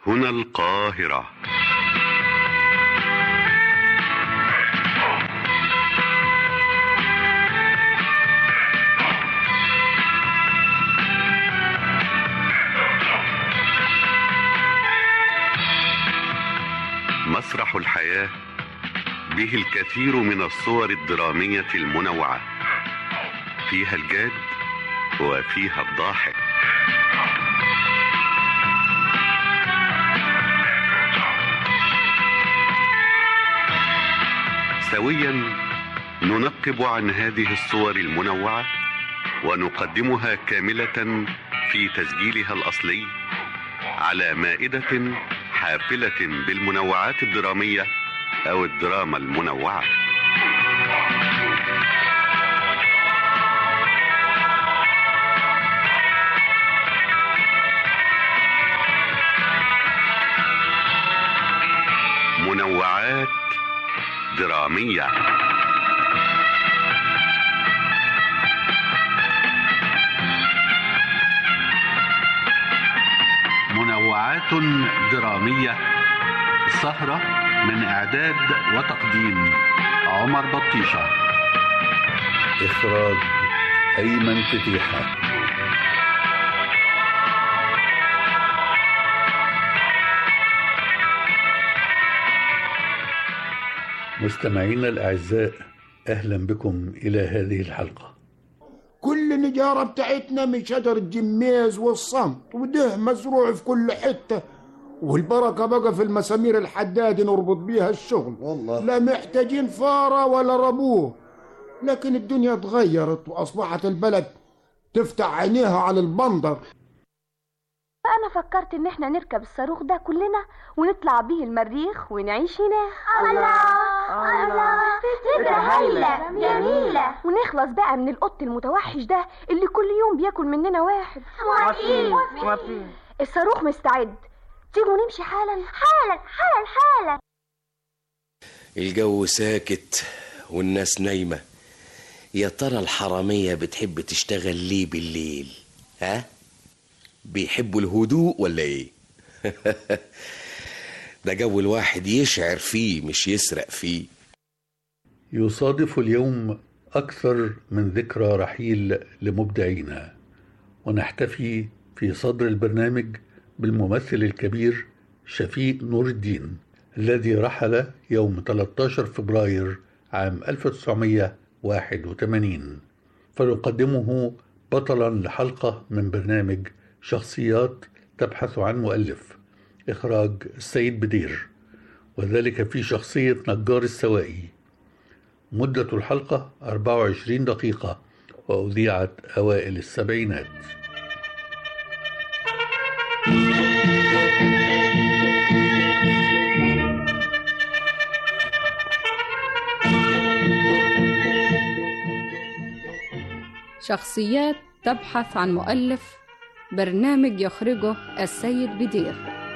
هنا القاهرة مسرح الحياة به الكثير من الصور الدرامية المنوعة فيها الجاد وفيها الضاحك سويا ننقب عن هذه الصور المنوعة ونقدمها كاملة في تسجيلها الأصلي على مائدة حافلة بالمنوعات الدرامية أو الدراما المنوعة منوعات درامية منوعات درامية سهرة من إعداد وتقديم عمر بطيشة إخراج أيمن فتيحة مستمعينا الأعزاء أهلا بكم إلى هذه الحلقة كل النجارة بتاعتنا من شجر الجميز والصمت وده مزروع في كل حتة والبركة بقى في المسامير الحداد نربط بيها الشغل والله. لا محتاجين فارة ولا ربوه لكن الدنيا اتغيرت وأصبحت البلد تفتح عينيها على البندر أنا فكرت إن إحنا نركب الصاروخ ده كلنا ونطلع بيه المريخ ونعيش هناك الله الله فكرة هايلة جميلة ونخلص بقى من القط المتوحش ده اللي كل يوم بياكل مننا واحد موافقين موافقين الصاروخ مستعد تيجوا نمشي حالا حالا حالا حالا الجو ساكت والناس نايمة يا ترى الحرامية بتحب تشتغل ليه بالليل ها بيحبوا الهدوء ولا ايه ده جو الواحد يشعر فيه مش يسرق فيه يصادف اليوم أكثر من ذكرى رحيل لمبدعينا ونحتفي في صدر البرنامج بالممثل الكبير شفيق نور الدين الذي رحل يوم 13 فبراير عام 1981 فنقدمه بطلا لحلقة من برنامج شخصيات تبحث عن مؤلف إخراج السيد بدير وذلك في شخصية نجار السوائي مدة الحلقة 24 دقيقة وأذيعت أوائل السبعينات شخصيات تبحث عن مؤلف برنامج يخرجه السيد بدير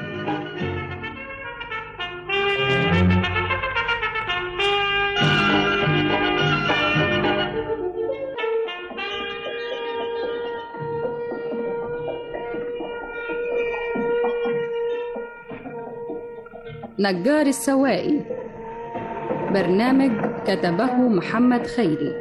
نجار السوائي برنامج كتبه محمد خيري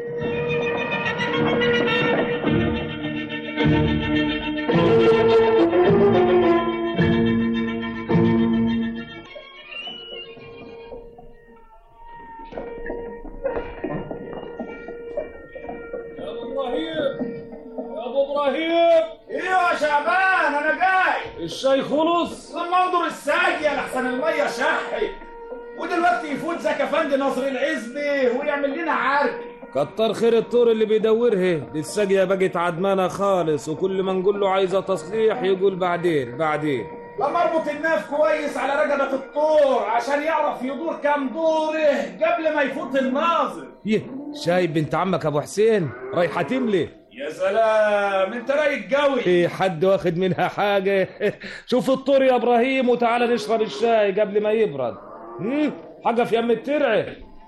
يا ابو ابراهيم يا ابو ابراهيم ايوه يا شعبان انا جاي الشاي خلص لما انظر الساقية لحسن المية شحت ودلوقتي يفوت زكي افندي ناصر العزبي ويعمل لنا عرك كتر خير الطور اللي بيدورها دي الساقية بقت عدمانة خالص وكل ما نقول له عايزة تصليح يقول بعدين بعدين لما اربط الناف كويس على رقبة الطور عشان يعرف يدور كام دوره قبل ما يفوت الناظر يه شايب بنت عمك ابو حسين رايحة تملي يا سلام انت رايق قوي في حد واخد منها حاجة شوف الطور يا ابراهيم وتعالى نشرب الشاي قبل ما يبرد هم؟ حاجة في يم الترعة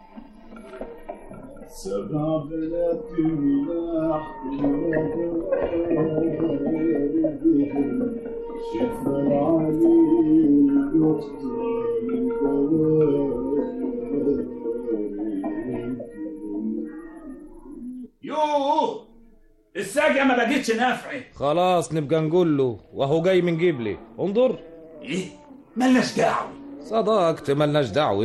سبع بنات ملاح شفنا العليم يوه الساقية ما بقتش نافعة خلاص نبقى نقول له وهو جاي من جبلي انظر ايه ملناش دعوة صدقت ملناش دعوة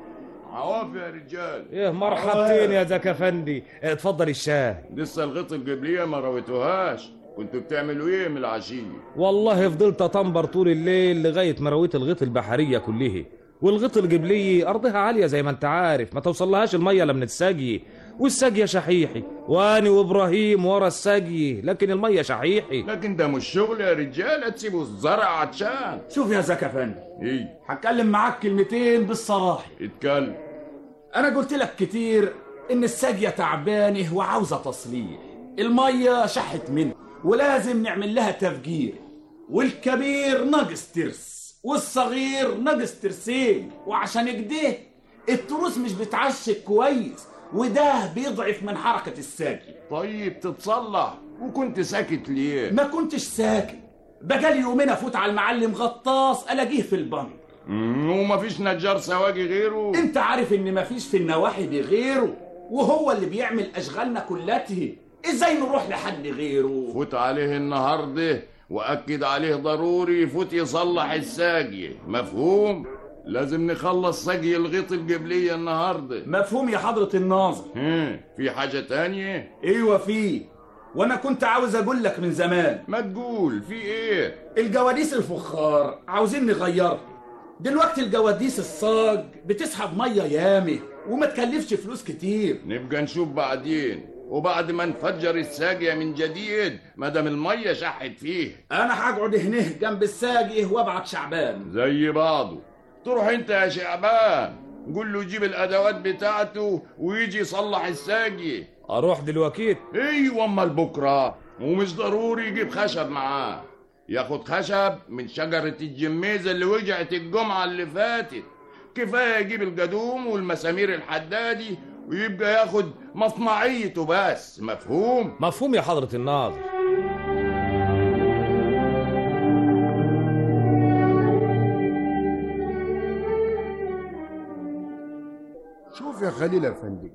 عوافي يا رجال ايه مرحبتين يا زكا فندي اه، اتفضل الشاي لسه الغط القبلية ما رويتوهاش كنتوا بتعملوا ايه من العشية والله فضلت اطنبر طول الليل لغايه ما رويت الغيط البحريه كلها والغيط الجبلي ارضها عاليه زي ما انت عارف ما توصلهاش الميه الا من الساقي والساقيه شحيحي واني وابراهيم ورا الساقي لكن الميه شحيحي لكن ده مش شغل يا رجال تسيبوا الزرع عطشان شوف يا زكا فندم ايه هتكلم معاك كلمتين بالصراحة اتكلم انا قلت لك كتير ان الساقية تعبانه وعاوزة تصليح المية شحت منه ولازم نعمل لها تفجير والكبير ناقص ترس والصغير ناقص ترسين وعشان كده التروس مش بتعشق كويس وده بيضعف من حركة الساقي طيب تتصلح وكنت ساكت ليه ما كنتش ساكت بقالي يومين افوت على المعلم غطاس الاقيه في البنك مم، ومفيش نجار سواقي غيره انت عارف ان مفيش في النواحي دي غيره وهو اللي بيعمل اشغالنا كلته ازاي نروح لحد غيره فوت عليه النهارده واكد عليه ضروري يفوت يصلح الساقية مفهوم لازم نخلص ساقي الغيط القبلية النهارده مفهوم يا حضرة الناظر ها في حاجة تانية ايوه فيه وانا كنت عاوز اقول لك من زمان ما تقول في ايه الجواديس الفخار عاوزين نغيرها دلوقتي الجواديس الصاج بتسحب ميه يامه وما تكلفش فلوس كتير نبقى نشوف بعدين وبعد ما نفجر الساقية من جديد ما دام المية شحت فيه انا هقعد هنا جنب الساقي وابعت شعبان زي بعضه تروح انت يا شعبان قول له يجيب الادوات بتاعته ويجي يصلح الساقية اروح دلوقتي ايوه امال بكره ومش ضروري يجيب خشب معاه ياخد خشب من شجرة الجميزة اللي وجعت الجمعة اللي فاتت كفاية يجيب الجدوم والمسامير الحدادي ويبقى ياخد مصنعيته بس مفهوم مفهوم يا حضره الناظر شوف يا خليل افندي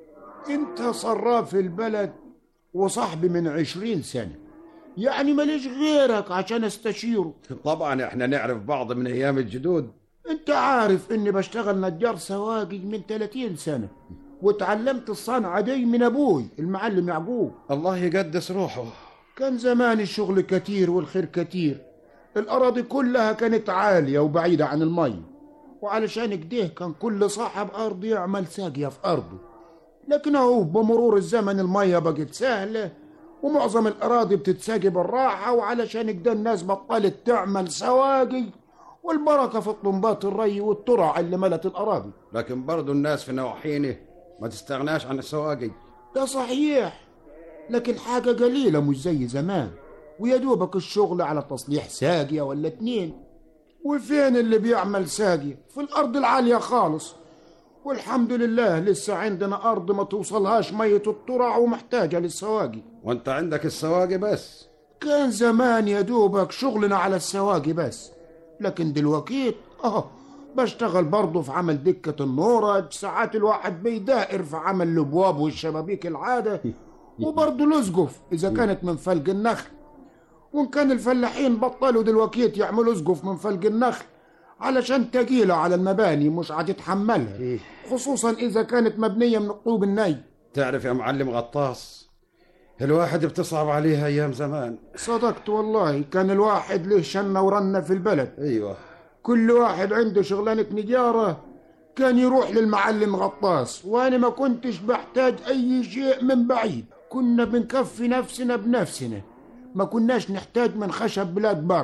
انت صراف في البلد وصاحبي من عشرين سنة يعني ماليش غيرك عشان استشيره طبعا احنا نعرف بعض من ايام الجدود انت عارف اني بشتغل نجار سواقي من 30 سنة وتعلمت الصنعة دي من ابوي المعلم يعقوب الله يقدس روحه كان زمان الشغل كتير والخير كتير الأراضي كلها كانت عالية وبعيدة عن المي وعلشان كده كان كل صاحب أرض يعمل ساقية في أرضه لكن أهو بمرور الزمن المية بقت سهلة ومعظم الأراضي بتتساقي بالراحة وعلشان كده الناس بطلت تعمل سواقي والبركة في طنبات الري والترع اللي ملت الأراضي لكن برضو الناس في نواحينه ما تستغناش عن السواقي ده صحيح لكن حاجة قليلة مش زي زمان ويا دوبك الشغل على تصليح ساقية ولا اتنين وفين اللي بيعمل ساقية في الأرض العالية خالص والحمد لله لسه عندنا أرض ما توصلهاش مية الترع ومحتاجة للسواقي وانت عندك السواقي بس كان زمان يا دوبك شغلنا على السواقي بس لكن دلوقتي اه بشتغل برضه في عمل دكة النورج ساعات الواحد بيدائر في عمل الابواب والشبابيك العادة وبرضه الاسقف اذا كانت من فلق النخل وان كان الفلاحين بطلوا دلوقتي يعملوا اسقف من فلق النخل علشان تقيلة على المباني مش هتتحملها خصوصا اذا كانت مبنية من الطوب الني تعرف يا معلم غطاس الواحد بتصعب عليه ايام زمان صدقت والله كان الواحد له شنة ورنة في البلد ايوه كل واحد عنده شغلانة نجارة كان يروح للمعلم غطاس وانا ما كنتش بحتاج اي شيء من بعيد كنا بنكفي نفسنا بنفسنا ما كناش نحتاج من خشب بلاد بر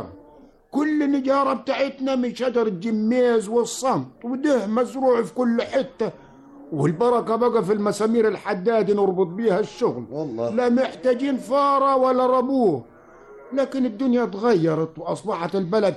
كل النجارة بتاعتنا من شجر الجميز والصمت وده مزروع في كل حتة والبركة بقى في المسامير الحداد نربط بيها الشغل والله لا محتاجين فارة ولا ربوه لكن الدنيا اتغيرت وأصبحت البلد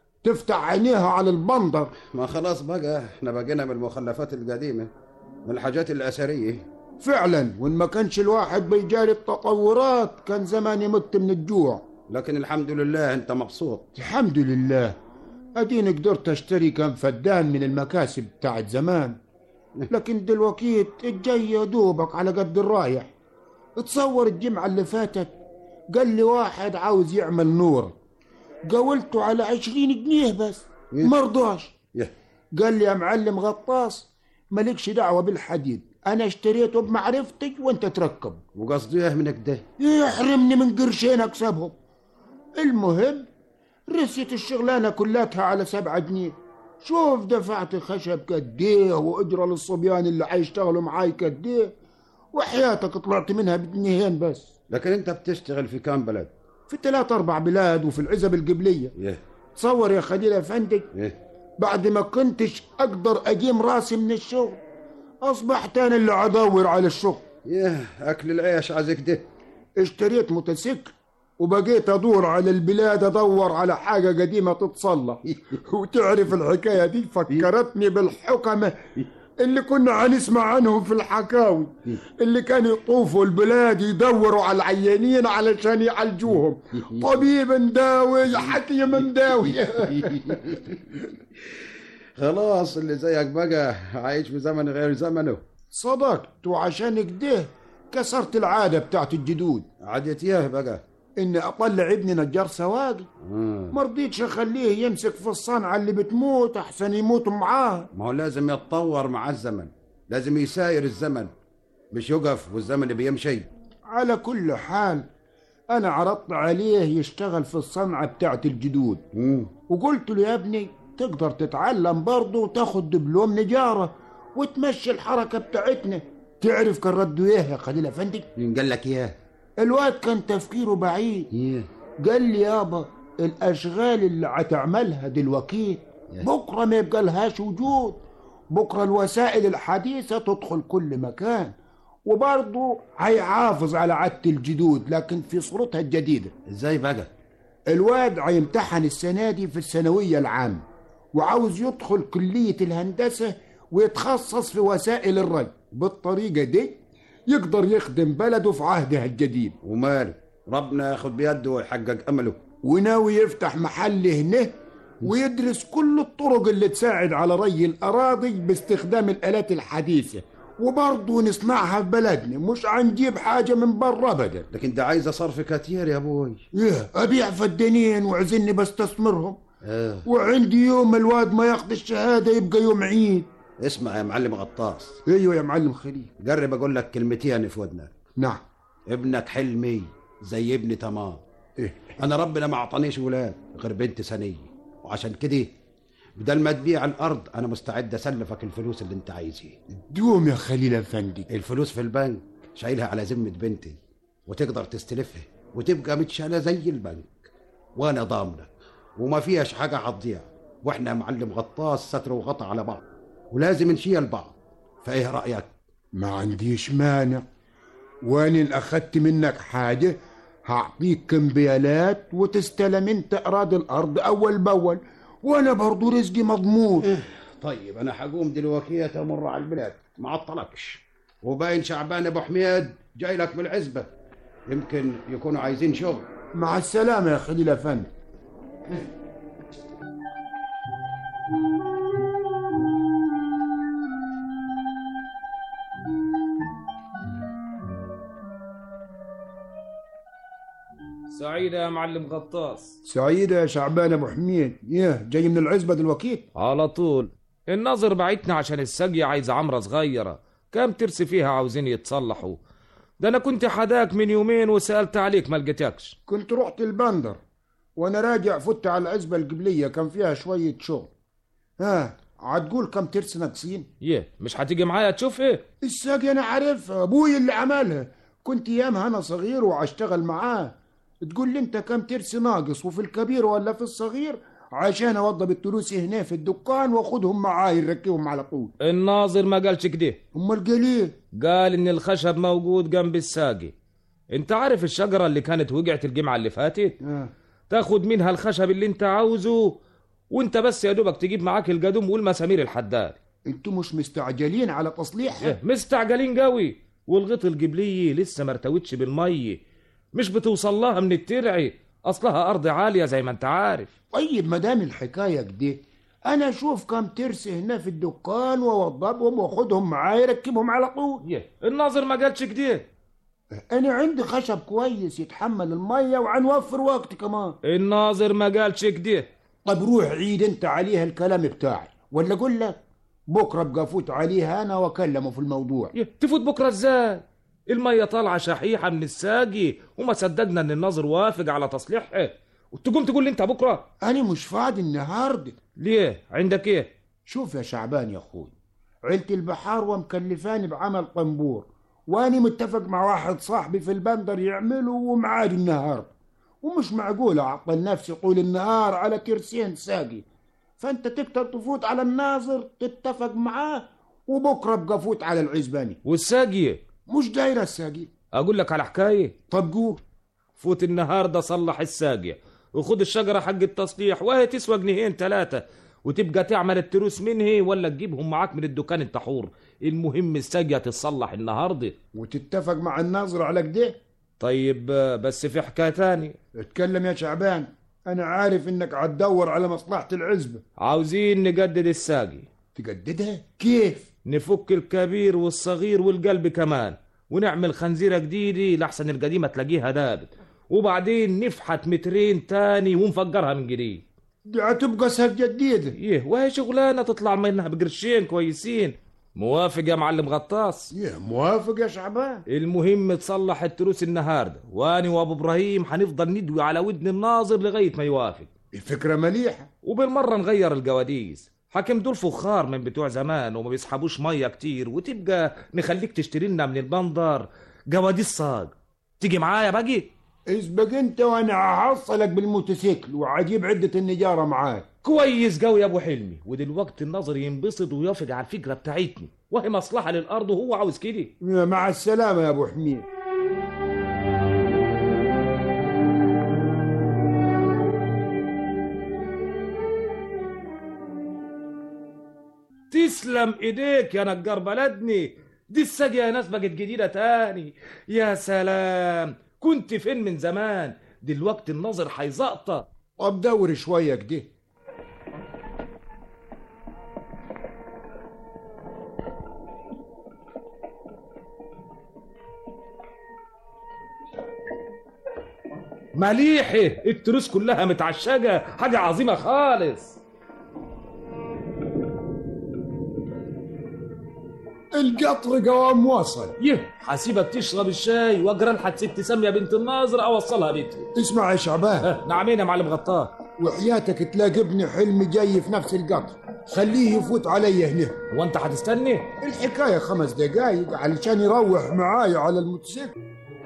تفتح عينيها على البندر ما خلاص بقى احنا بقينا من المخلفات القديمة من الحاجات الأثرية فعلا وإن ما كانش الواحد بيجاري التطورات كان زمان يمت من الجوع لكن الحمد لله انت مبسوط الحمد لله اديني قدرت اشتري كم فدان من المكاسب بتاعت زمان لكن دلوقتي الجاي يا دوبك على قد الرايح تصور الجمعة اللي فاتت قال لي واحد عاوز يعمل نور قولته على عشرين جنيه بس مرضاش يه. قال لي يا معلم غطاس مالكش دعوة بالحديد انا اشتريته بمعرفتي وانت تركب وقصدي ايه من كده يحرمني من قرشين اكسبهم المهم رسيت الشغلانة كلاتها على سبعة جنيه شوف دفعت خشب قديه وأجرة للصبيان اللي حيشتغلوا معاي قديه وحياتك طلعت منها بجنيهين بس لكن انت بتشتغل في كام بلد في ثلاث أربع بلاد وفي العزب القبلية يه تصور يا خليل أفندي يه بعد ما كنتش أقدر أجيم راسي من الشغل أصبحت أنا اللي أدور على الشغل يه اكل العيش عايز كده اشتريت موتوسيكل وبقيت ادور على البلاد ادور على حاجه قديمه تتصلح وتعرف الحكايه دي فكرتني بالحكمه اللي كنا هنسمع عنهم في الحكاوي اللي كانوا يطوفوا البلاد يدوروا على العيانين علشان يعالجوهم طبيب مداوي حكيم مداوي خلاص اللي زيك بقى عايش في زمن غير زمنه صدقت وعشان كده كسرت العاده بتاعت الجدود عادت ايه بقى اني اطلع ابني نجار سواقي آه. ما رضيتش اخليه يمسك في الصنعه اللي بتموت احسن يموت معاه ما هو لازم يتطور مع الزمن لازم يساير الزمن مش يقف والزمن بيمشي على كل حال انا عرضت عليه يشتغل في الصنعه بتاعت الجدود وقلت له يا ابني تقدر تتعلم برضه وتاخد دبلوم نجاره وتمشي الحركه بتاعتنا تعرف كان رده ايه يا خليل افندي مين قال لك اياه الواد كان تفكيره بعيد ايه قال لي يابا الاشغال اللي هتعملها دلوقتي بكره ما يبقى لهاش وجود بكره الوسائل الحديثه تدخل كل مكان وبرضه هيحافظ على عادة الجدود لكن في صورتها الجديدة ازاي بقى الواد هيمتحن السنة دي في الثانوية العامة وعاوز يدخل كلية الهندسة ويتخصص في وسائل الري بالطريقة دي يقدر يخدم بلده في عهده الجديد ومال ربنا ياخد بيده ويحقق امله وناوي يفتح محل هنا ويدرس كل الطرق اللي تساعد على ري الأراضي باستخدام الآلات الحديثة وبرضه نصنعها في بلدنا مش هنجيب حاجة من برا أبدا لكن ده عايز صرف كتير يا ابوي يه أبيع فدانين وعزني بستثمرهم آه. وعندي يوم الواد ما ياخد الشهادة يبقى يوم عيد اسمع يا معلم غطاس ايوه يا معلم خليل جرب اقول لك كلمتين في ودنك نعم ابنك حلمي زي ابني تمام إيه؟ انا ربنا ما اعطانيش ولاد غير بنت سنيه وعشان كده بدل ما تبيع الارض انا مستعد اسلفك الفلوس اللي انت عايزها دوم يا خليل افندي الفلوس في البنك شايلها على ذمه بنتي وتقدر تستلفها وتبقى متشالة زي البنك وانا ضامنك وما فيهاش حاجه هتضيع واحنا يا معلم غطاس ستر وغطا على بعض ولازم نشيل بعض فايه رايك ما عنديش مانع وانا اللي اخدت منك حاجة هعطيك كمبيالات وتستلم انت اراضي الارض اول باول وانا برضو رزقي مضمون طيب انا هقوم دلوقتي امر على البلاد ما عطلكش وباين شعبان ابو حميد جاي لك من العزبه يمكن يكونوا عايزين شغل مع السلامة يا خليل افندي سعيدة يا معلم غطاس سعيدة يا شعبان ابو حميد يه جاي من العزبة دلوقتي على طول الناظر بعتنا عشان السقية عايزة عمرة صغيرة كام ترسي فيها عاوزين يتصلحوا ده انا كنت حداك من يومين وسألت عليك ما لقيتكش كنت رحت البندر وانا راجع فت على العزبة القبلية كان فيها شوية شغل ها هتقول كم ترس ناقصين يه مش هتيجي معايا تشوف ايه الساقي انا عارفها ابوي اللي عملها كنت ايامها انا صغير واشتغل معاه تقول لي انت كم ترس ناقص وفي الكبير ولا في الصغير عشان اوضب التلوس هنا في الدكان واخدهم معاي نركبهم على طول الناظر ما قالش كده امال قال ايه قال ان الخشب موجود جنب الساقي انت عارف الشجرة اللي كانت وقعت الجمعة اللي فاتت آه. تاخد منها الخشب اللي انت عاوزه وانت بس يا دوبك تجيب معاك القدوم والمسامير الحداد انتوا مش مستعجلين على تصليحها إيه، مستعجلين قوي والغيط الجبلية لسه ما ارتوتش بالمية مش بتوصل لها من الترعي اصلها ارض عاليه زي ما انت عارف طيب ما دام الحكايه كده انا اشوف كم ترس هنا في الدكان واوضبهم واخدهم معايا يركبهم على طول يه الناظر ما قالش كده انا عندي خشب كويس يتحمل الميه وعنوفر وقت كمان الناظر ما قالش كده طب روح عيد انت عليها الكلام بتاعي ولا اقول لك بكره ابقى افوت عليها انا واكلمه في الموضوع يه تفوت بكره ازاي الميه طالعه شحيحه من الساقي وما صدقنا ان الناظر وافق على تصليحها وتقوم تقول لي انت بكره انا مش فاضي النهارده ليه عندك ايه شوف يا شعبان يا اخوي عيلة البحار ومكلفاني بعمل طنبور واني متفق مع واحد صاحبي في البندر يعمله ومعاد النهار ومش معقول اعطل نفسي طول النهار على كرسيين ساقي فانت تقدر تفوت على الناظر تتفق معاه وبكره ابقى فوت على العزباني والساقي مش دايره الساقي اقول لك على حكايه طب قول فوت النهارده صلح الساقية وخد الشجرة حق التصليح وهي تسوى جنيهين ثلاثة وتبقى تعمل التروس منه ولا تجيبهم معاك من الدكان انت حور المهم الساقية تتصلح النهاردة وتتفق مع الناظر على كده طيب آه، بس في حكاية تاني اتكلم يا شعبان انا عارف انك هتدور على مصلحة العزبة عاوزين نجدد الساقي تجددها كيف نفك الكبير والصغير والقلب كمان ونعمل خنزيرة جديدة لحسن القديمة تلاقيها دابت وبعدين نفحت مترين تاني ونفجرها من جديد دي هتبقى ساقية جديدة ايه وهي شغلانة تطلع منها بقرشين كويسين موافق يا معلم غطاس يا موافق يا شعبان المهم تصلح التروس النهارده واني وابو ابراهيم هنفضل ندوي على ودن الناظر لغايه ما يوافق الفكرة مليحة وبالمره نغير الجواديس حاكم دول فخار من بتوع زمان وما بيسحبوش ميه كتير وتبقى نخليك تشتري لنا من البندر جواديس صاج تيجي معايا باجي اسبق انت وانا هحصلك بالموتوسيكل وعجيب عدة النجارة معاك كويس قوي يا ابو حلمي ودلوقتي النظر ينبسط ويوافق على الفكره بتاعتني وهي مصلحه للارض وهو عاوز كده مع السلامة يا ابو حميد تسلم ايديك يا نجار بلدني دي الساقية يا ناس بقت جديدة تاني يا سلام كنت فين من زمان دلوقتي النظر هيزقطة طب دور شوية كده مليحة التروس كلها متعشقة حاجة عظيمة خالص القطر قوام وصل يه حسيبك تشرب الشاي واجرى لحد ست سامية بنت الناظر اوصلها بيتي اسمع يا شعبان ها، نعمين يا معلم غطاه وحياتك تلاقي ابني حلمي جاي في نفس القطر خليه يفوت علي هنا هو انت هتستني الحكاية خمس دقايق علشان يروح معايا على الموتوسيكل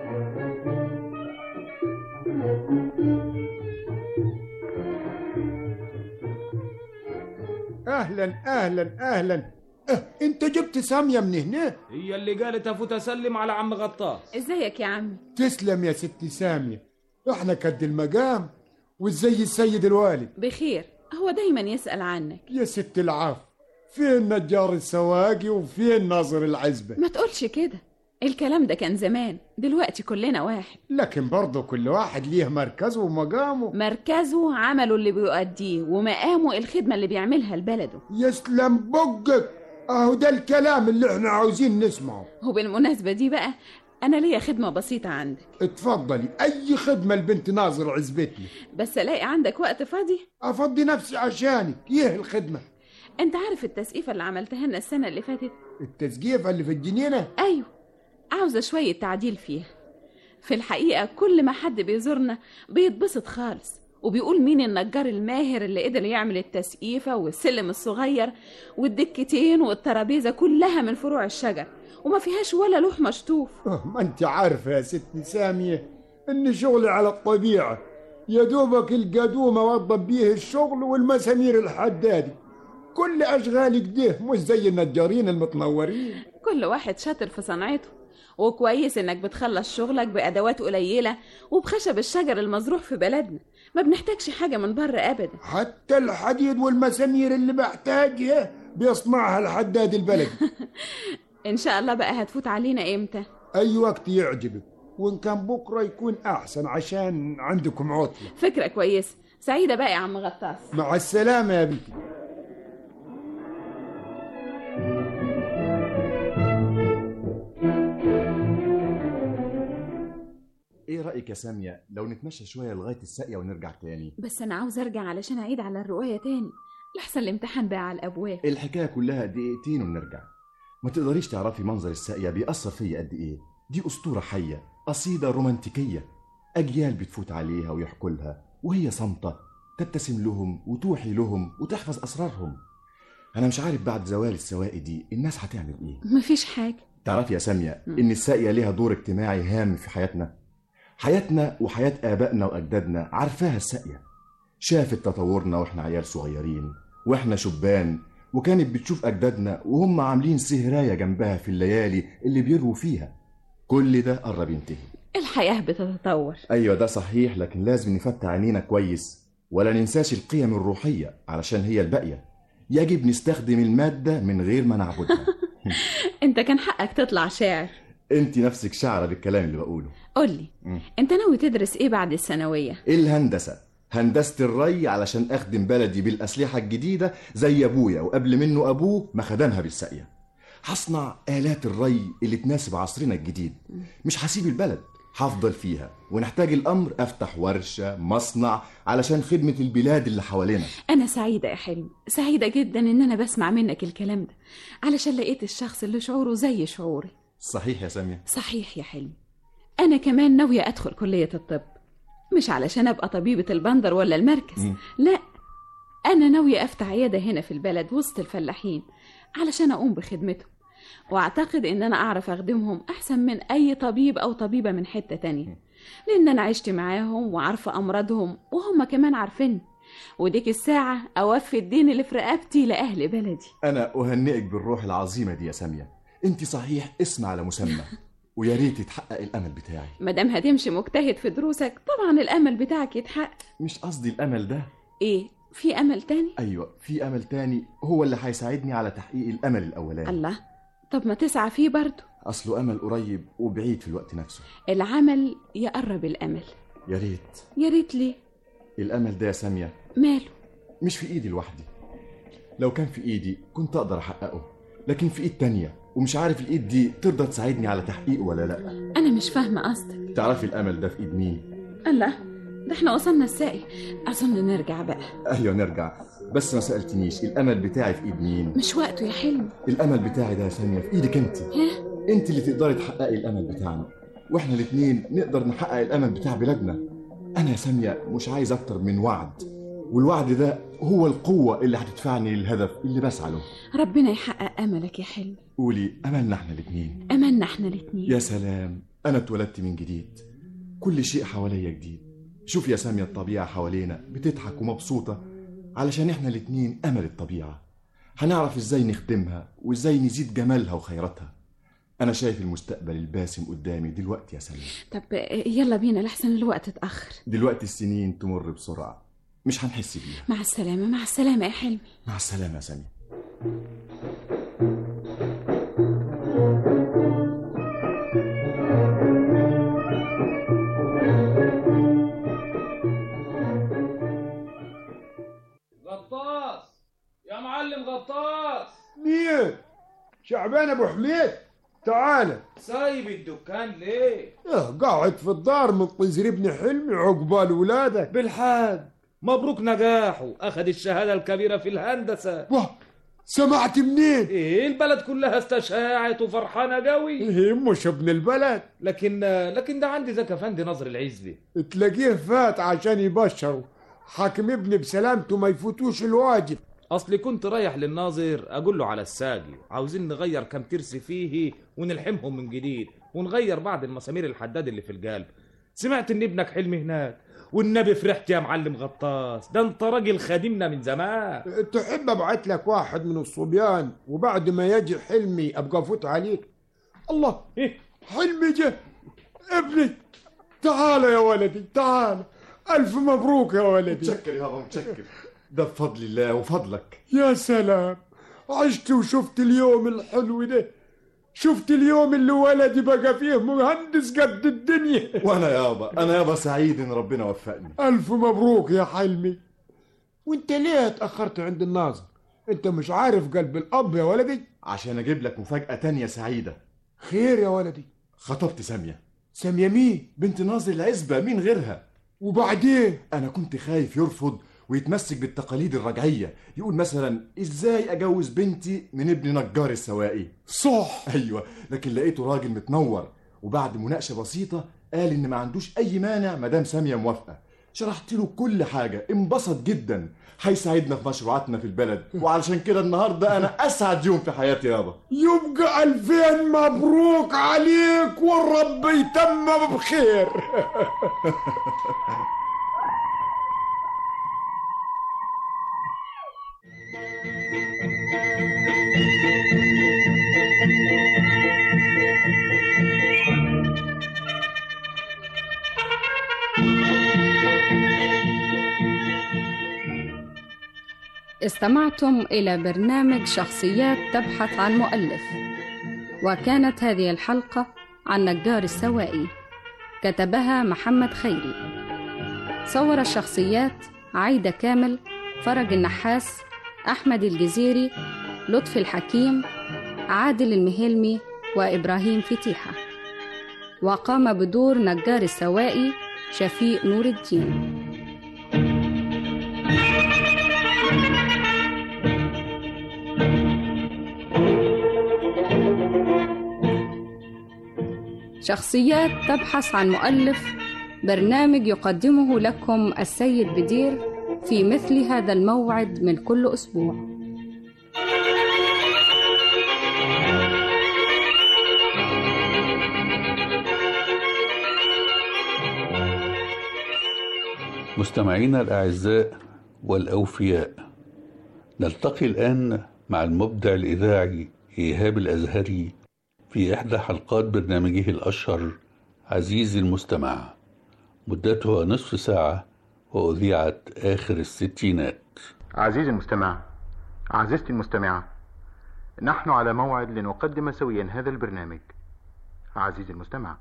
اهلا اهلا اهلا اه انت جبت سامية من هنا هي اللي قالت افوت اسلم على عم غطاه ازيك يا عمي تسلم يا ست سامية احنا كد المقام وازاي السيد الوالد بخير هو دايما يسأل عنك يا ست العاف فين نجار السواقي وفين ناظر العزبة ما تقولش كده الكلام ده كان زمان دلوقتي كلنا واحد لكن برضه كل واحد ليه مركزه ومقامه مركزه عمله اللي بيؤديه ومقامه الخدمة اللي بيعملها لبلده يسلم بقك اهو ده الكلام اللي احنا عاوزين نسمعه وبالمناسبة دي بقى أنا ليا خدمة بسيطة عندك اتفضلي اي خدمة لبنت ناظر عزبتنا بس ألاقي عندك وقت فاضي افضي نفسي عشانك ايه الخدمة أنت عارف التسقيفة اللي عملتها لنا السنة اللي فاتت التسقيفة اللي في الجنينة أيوة عاوزة شوية تعديل فيها في الحقيقة كل ما حد بيزورنا بيتبسط خالص وبيقول مين النجار الماهر اللي قدر يعمل التسقيفة والسلم الصغير والدكتين والترابيزة كلها من فروع الشجر وما فيهاش ولا لوح مشطوف اه ما انت عارفة يا ست سامية ان شغلي على الطبيعة يا دوبك القدوم اوضب بيه الشغل والمسامير الحدادي كل اشغالي كده مش زي النجارين المتنورين كل واحد شاطر في صنعته وكويس انك بتخلص شغلك بادوات قليله وبخشب الشجر المزروع في بلدنا ما بنحتاجش حاجه من بره ابدا حتى الحديد والمسامير اللي بحتاجها بيصنعها الحداد البلدي ان شاء الله بقى هتفوت علينا امتى اي وقت يعجبك وإن كان بكرة يكون أحسن عشان عندكم عطلة فكرة كويسة سعيدة بقى يا عم غطاس مع السلامة يا بنتي ايه رأيك يا سامية لو نتمشى شوية لغاية الساقية ونرجع تاني بس أنا عاوز أرجع علشان أعيد على الرواية تاني لحسن الامتحان بقى على الأبواب الحكاية كلها دقيقتين ونرجع ما تقدريش تعرفي منظر الساقية بيأثر فيا قد ايه دي أسطورة حية قصيدة رومانتيكية أجيال بتفوت عليها ويحكوا لها وهي صامتة تبتسم لهم وتوحي لهم وتحفظ أسرارهم أنا مش عارف بعد زوال السواقي دي الناس هتعمل إيه مفيش حاجة تعرفي يا سامية إن الساقية ليها دور اجتماعي هام في حياتنا حياتنا وحياة آبائنا وأجدادنا عارفاها الساقية شافت تطورنا وإحنا عيال صغيرين وإحنا شبان وكانت بتشوف أجدادنا وهم عاملين سهراية جنبها في الليالي اللي بيرووا فيها كل ده قرب ينتهي الحياة بتتطور أيوة ده صحيح لكن لازم نفتح عينينا كويس ولا ننساش القيم الروحية علشان هي الباقية يجب نستخدم المادة من غير ما نعبدها أنت كان حقك تطلع شاعر انت نفسك شعرة بالكلام اللي بقوله قولي مم. أنت ناوي تدرس إيه بعد الثانوية الهندسة هندسة الري علشان أخدم بلدي بالأسلحة الجديدة زي أبويا وقبل منه أبوه ما خدمها بالساقية هصنع آلات الري اللي تناسب عصرنا الجديد مش هسيب البلد هفضل فيها ونحتاج الأمر أفتح ورشة مصنع علشان خدمة البلاد اللي حوالينا أنا سعيدة يا حلمي سعيدة جدا إن أنا بسمع منك الكلام ده علشان لقيت الشخص اللي شعوره زي شعوري صحيح يا سامية صحيح يا حلمي أنا كمان ناوية أدخل كلية الطب مش علشان أبقى طبيبة البندر ولا المركز مم. لا أنا ناوية أفتح عيادة هنا في البلد وسط الفلاحين علشان أقوم بخدمتهم وأعتقد إن أنا أعرف أخدمهم أحسن من أي طبيب أو طبيبة من حتة تانية لأن أنا عشت معاهم وعارفة أمراضهم وهم كمان عارفيني وديك الساعة أوفي الدين اللي في رقبتي لأهل بلدي أنا أهنئك بالروح العظيمة دي يا سامية أنت صحيح اسم على مسمى ويا ريت يتحقق الأمل بتاعي مادام هتمشي مجتهد في دروسك طبعا الأمل بتاعك يتحقق مش قصدي الأمل ده إيه في أمل تاني؟ أيوة في أمل تاني هو اللي هيساعدني على تحقيق الأمل الأولاني الله طب ما تسعى فيه برضه أصله أمل قريب وبعيد في الوقت نفسه العمل يقرب الأمل يا ريت يا ريت ليه الأمل ده يا سامية ماله مش في إيدي لوحدي لو كان في إيدي كنت أقدر أحققه لكن في إيد تانية ومش عارف الإيد دي ترضى تساعدني على تحقيقه ولا لأ أنا مش فاهمة قصدك تعرفي الأمل ده في إيد مين الله ده احنا وصلنا الساقي أظن نرجع بقى أيوة نرجع بس ما سألتنيش الأمل بتاعي في إيد مين مش وقته يا حلمي الأمل بتاعي ده يا سامية في إيدك أنت ها أنت اللي تقدري تحققي الأمل بتاعنا وإحنا الاتنين نقدر نحقق الأمل بتاع بلادنا أنا يا سامية مش عايز أكتر من وعد والوعد ده هو القوة اللي هتدفعني للهدف اللي بسعى له ربنا يحقق أملك يا حلمي قولي أملنا إحنا الاتنين أملنا احنا الاتنين يا سلام أنا اتولدت من جديد كل شيء حواليا جديد شوف يا سامية الطبيعة حوالينا بتضحك ومبسوطة علشان إحنا الاتنين أمل الطبيعة هنعرف إزاي نخدمها وإزاي نزيد جمالها وخيراتها أنا شايف المستقبل الباسم قدامي دلوقتي يا سامية طب يلا بينا لحسن الوقت اتأخر دلوقتي السنين تمر بسرعة مش هنحس بيها مع السلامة مع السلامة يا حلمي مع السلامة يا سامية غطاس يا معلم غطاس مين شعبان ابو حميد تعال سايب الدكان ليه اه قاعد في الدار منتظر ابن حلمي عقبال ولادك بالحاج مبروك نجاحه اخذ الشهاده الكبيره في الهندسه واه سمعت منين ايه البلد كلها استشاعت وفرحانه قوي ايه مش ابن البلد لكن لكن ده عندي زكا فندي نظر العزبي تلاقيه فات عشان يبشروا حاكم ابني بسلامته ما يفوتوش الواجب اصلي كنت رايح للناظر اقول له على الساقي عاوزين نغير كم ترس فيه ونلحمهم من جديد ونغير بعض المسامير الحداد اللي في القلب سمعت ان ابنك حلمي هناك والنبي فرحت يا معلم غطاس ده انت راجل خادمنا من زمان تحب ابعت لك واحد من الصبيان وبعد ما يجي حلمي ابقى افوت عليك الله إيه؟ حلمي جه ابني تعال يا ولدي تعال الف مبروك يا ولدي متشكر يابا متشكر ده بفضل الله وفضلك يا سلام عشت وشفت اليوم الحلو ده شفت اليوم اللي ولدي بقى فيه مهندس قد الدنيا وانا يابا انا يابا سعيد ان ربنا وفقني ألف مبروك يا حلمي وانت ليه اتأخرت عند الناظر انت مش عارف قلب الأب يا ولدي عشان اجيب لك مفاجأة تانية سعيدة خير يا ولدي خطبت سامية سامية مين بنت ناظر العزبة مين غيرها وبعدين انا كنت خايف يرفض ويتمسك بالتقاليد الرجعية يقول مثلا ازاي اجوز بنتي من ابن نجار السواقي صح ايوه لكن لقيته راجل متنور وبعد مناقشة بسيطة قال ان ما عندوش اي مانع مدام سامية موافقة شرحت له كل حاجة انبسط جدا هيساعدنا في مشروعاتنا في البلد وعلشان كده النهاردة انا اسعد يوم في حياتي يابا يبقى ألفين مبروك عليك والرب يتمم بخير استمعتم إلى برنامج شخصيات تبحث عن مؤلف وكانت هذه الحلقة عن نجار السوائي كتبها محمد خيري صور الشخصيات عايدة كامل فرج النحاس أحمد الجزيري لطفي الحكيم عادل المهلمي وإبراهيم فتيحة وقام بدور نجار السوائي شفيق نور الدين شخصيات تبحث عن مؤلف برنامج يقدمه لكم السيد بدير في مثل هذا الموعد من كل اسبوع مستمعينا الأعزاء والأوفياء نلتقي الآن مع المبدع الإذاعي إيهاب الأزهري في إحدى حلقات برنامجه الأشهر عزيزي المستمع مدتها نصف ساعة وأذيعت آخر الستينات عزيزي المستمع عزيزتي المستمعة نحن على موعد لنقدم سويا هذا البرنامج عزيزي المستمع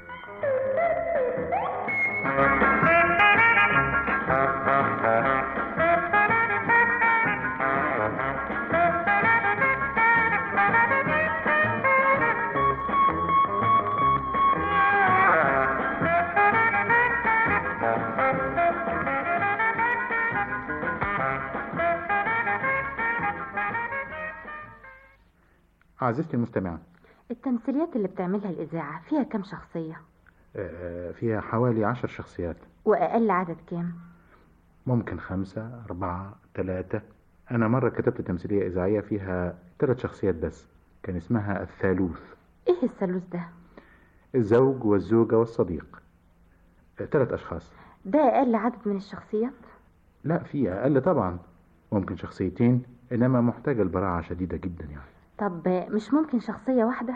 عزيزتي المستمعة التمثيليات اللي بتعملها الإذاعة فيها كم شخصية آه، فيها حوالي عشر شخصيات وأقل عدد كام ممكن خمسة أربعة ثلاثة أنا مرة كتبت تمثيلية إذاعية فيها ثلاث شخصيات بس كان اسمها الثالوث إيه الثالوث ده الزوج والزوجة والصديق آه، ثلاث أشخاص ده أقل عدد من الشخصيات لا في أقل طبعا ممكن شخصيتين إنما محتاجة لبراعة شديدة جدا يعني طب مش ممكن شخصية واحدة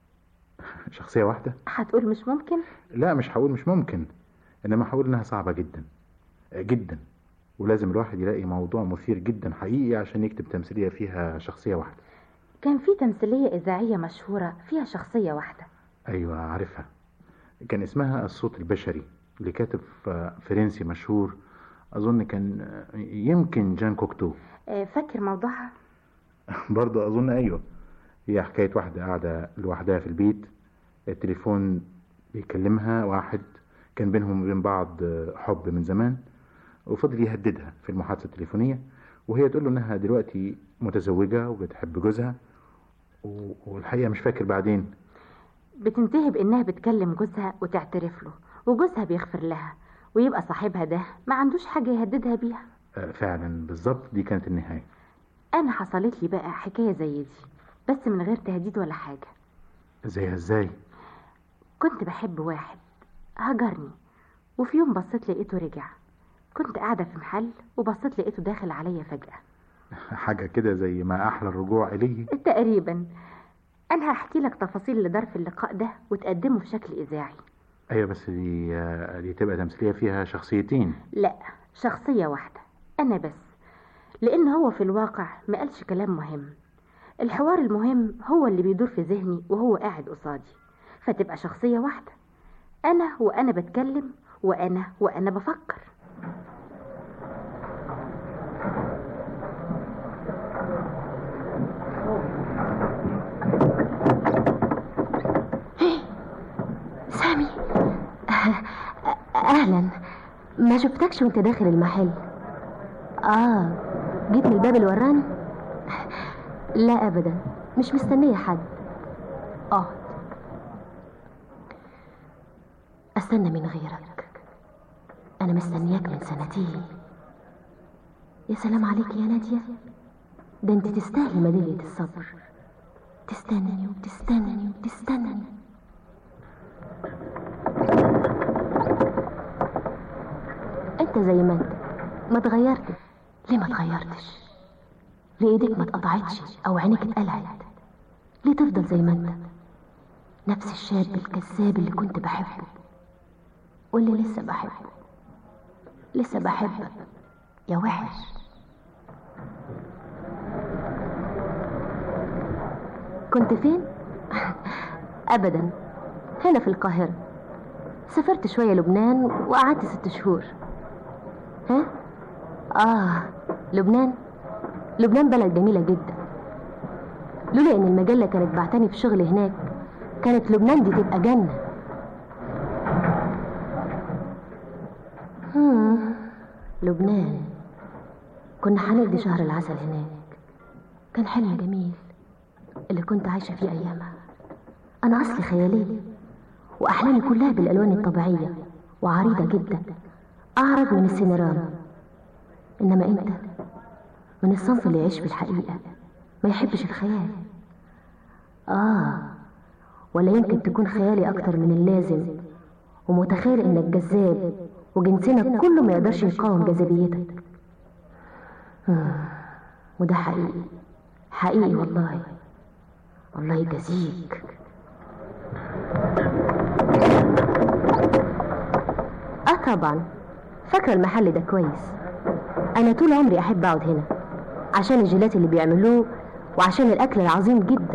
شخصية واحدة هتقول مش ممكن لا مش هقول مش ممكن إنما هقول إنها صعبة جدا آه، جدا ولازم الواحد يلاقي موضوع مثير جدا حقيقي عشان يكتب تمثيلية فيها شخصية واحدة كان في تمثيلية إذاعية مشهورة فيها شخصية واحدة أيوة عارفها كان اسمها الصوت البشري لكاتب ف- فرنسي مشهور أظن كان آه، يمكن جان كوكتو آه، فاكر موضوعها برضه أظن أيوة هي حكاية واحدة قاعدة لوحدها في البيت التليفون بيكلمها واحد كان بينهم وبين بعض آه، حب من زمان وفضل يهددها في المحادثة التليفونية وهي تقول له إنها دلوقتي متزوجة وبتحب جوزها و- والحقيقة مش فاكر بعدين بتنتهي بإنها بتكلم جوزها وتعترف له وجوزها بيغفر لها ويبقى صاحبها ده ما عندوش حاجة يهددها بيها آه، فعلا بالظبط دي كانت النهاية أنا حصلت لي بقى حكاية زي دي بس من غير تهديد ولا حاجة زيها ازاي كنت بحب واحد هجرني وفي يوم بصيت لقيته رجع كنت قاعدة في محل وبصيت لقيته داخل عليا فجأة حاجة كده زي ما أحلى الرجوع إليه تقريبا أنا هحكي لك تفاصيل لظرف اللقاء ده وتقدمه في شكل إذاعي أيوة بس دي آه، دي تبقى تمثيلية فيها شخصيتين لا شخصية واحدة أنا بس لأن هو في الواقع ما قالش كلام مهم الحوار المهم هو اللي بيدور في ذهني وهو قاعد قصادي فتبقى شخصية واحدة أنا وأنا بتكلم وأنا وأنا بفكر سامي اهلا ما شفتكش وانت داخل المحل اه جيت من الباب اللي وراني لا ابدا مش مستنيه حد اه استنى من غيرك انا مستنياك من سنتين يا سلام عليك يا ناديه ده انت تستاهلي ميداليه الصبر تستنني وتستنني وتستنني انت زي ما انت ما اتغيرت ليه ما اتغيرتش ليه ايديك ما اتقطعتش او عينيك اتقلعت ليه تفضل زي ما انت نفس الشاب الكذاب اللي كنت بحبه واللي لسه بحبه لسه بحبك يا وحش كنت فين ابدا هنا في القاهره سافرت شويه لبنان وقعدت ست شهور ها اه لبنان لبنان بلد جميله جدا لولا ان المجله كانت بعتني في شغل هناك كانت لبنان دي تبقى جنه هم، لبنان كنا هنقضي شهر العسل هناك كان حلم جميل اللي كنت عايشه فيه ايامها انا اصلي خياليه واحلامي كلها بالالوان الطبيعيه وعريضه جدا اعرض من السينارام انما انت من الصنف اللي يعيش في الحقيقه ما يحبش الخيال اه ولا يمكن تكون خيالي اكتر من اللازم ومتخيل انك جذاب وجنسنا كله ما يقدرش يقاوم جاذبيتك آه، وده حقيقي حقيقي والله الله يجازيك اه طبعا فاكره المحل ده كويس انا طول عمري احب اقعد هنا عشان الجيلات اللي بيعملوه وعشان الاكل العظيم جدا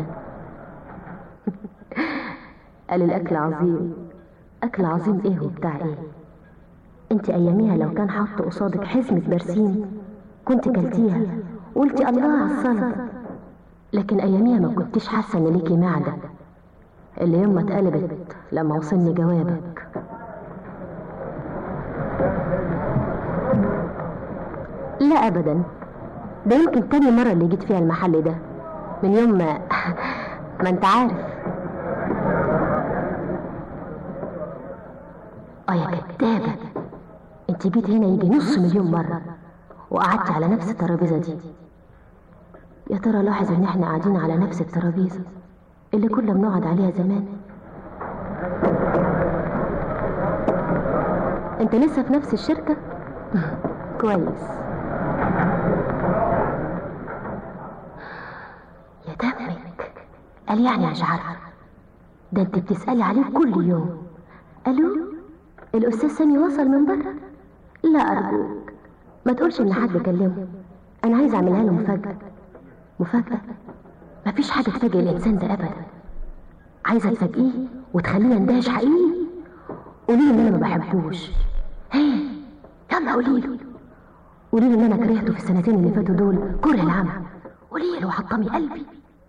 قال الاكل عظيم اكل عظيم ايه وبتاع ايه انت اياميها لو كان حط قصادك حزمه برسيم كنت كلتيها وقلتي الله على السلطه لكن اياميها ما كنتش حاسه ان ليكي معده اللي يوم ما اتقلبت لما وصلني جوابك لا ابدا ده يمكن تاني مرة اللي جيت فيها المحل ده من يوم ما ما انت عارف اه يا كدابة انت جيت هنا يجي نص مليون مرة وقعدت على نفس الترابيزة دي يا ترى لاحظ ان احنا قاعدين على نفس الترابيزة اللي كنا بنقعد عليها زمان انت لسه في نفس الشركة كويس يا دمك قال يعني مش عارفة ده انت بتسألي عليه كل يوم الو الاستاذ سامي وصل من بره لا ارجوك ما تقولش ان حد كلمه انا عايز اعملها له مفاجأة مفاجأة مفيش حاجة تفاجئ الانسان ده ابدا عايزة تفاجئيه وتخليه يندهش حقيقي قولي له ان انا ما بحبوش هي يلا قولي له قولي له ان انا كرهته في السنتين اللي فاتوا دول كره العمى قولي له حطمي قلبي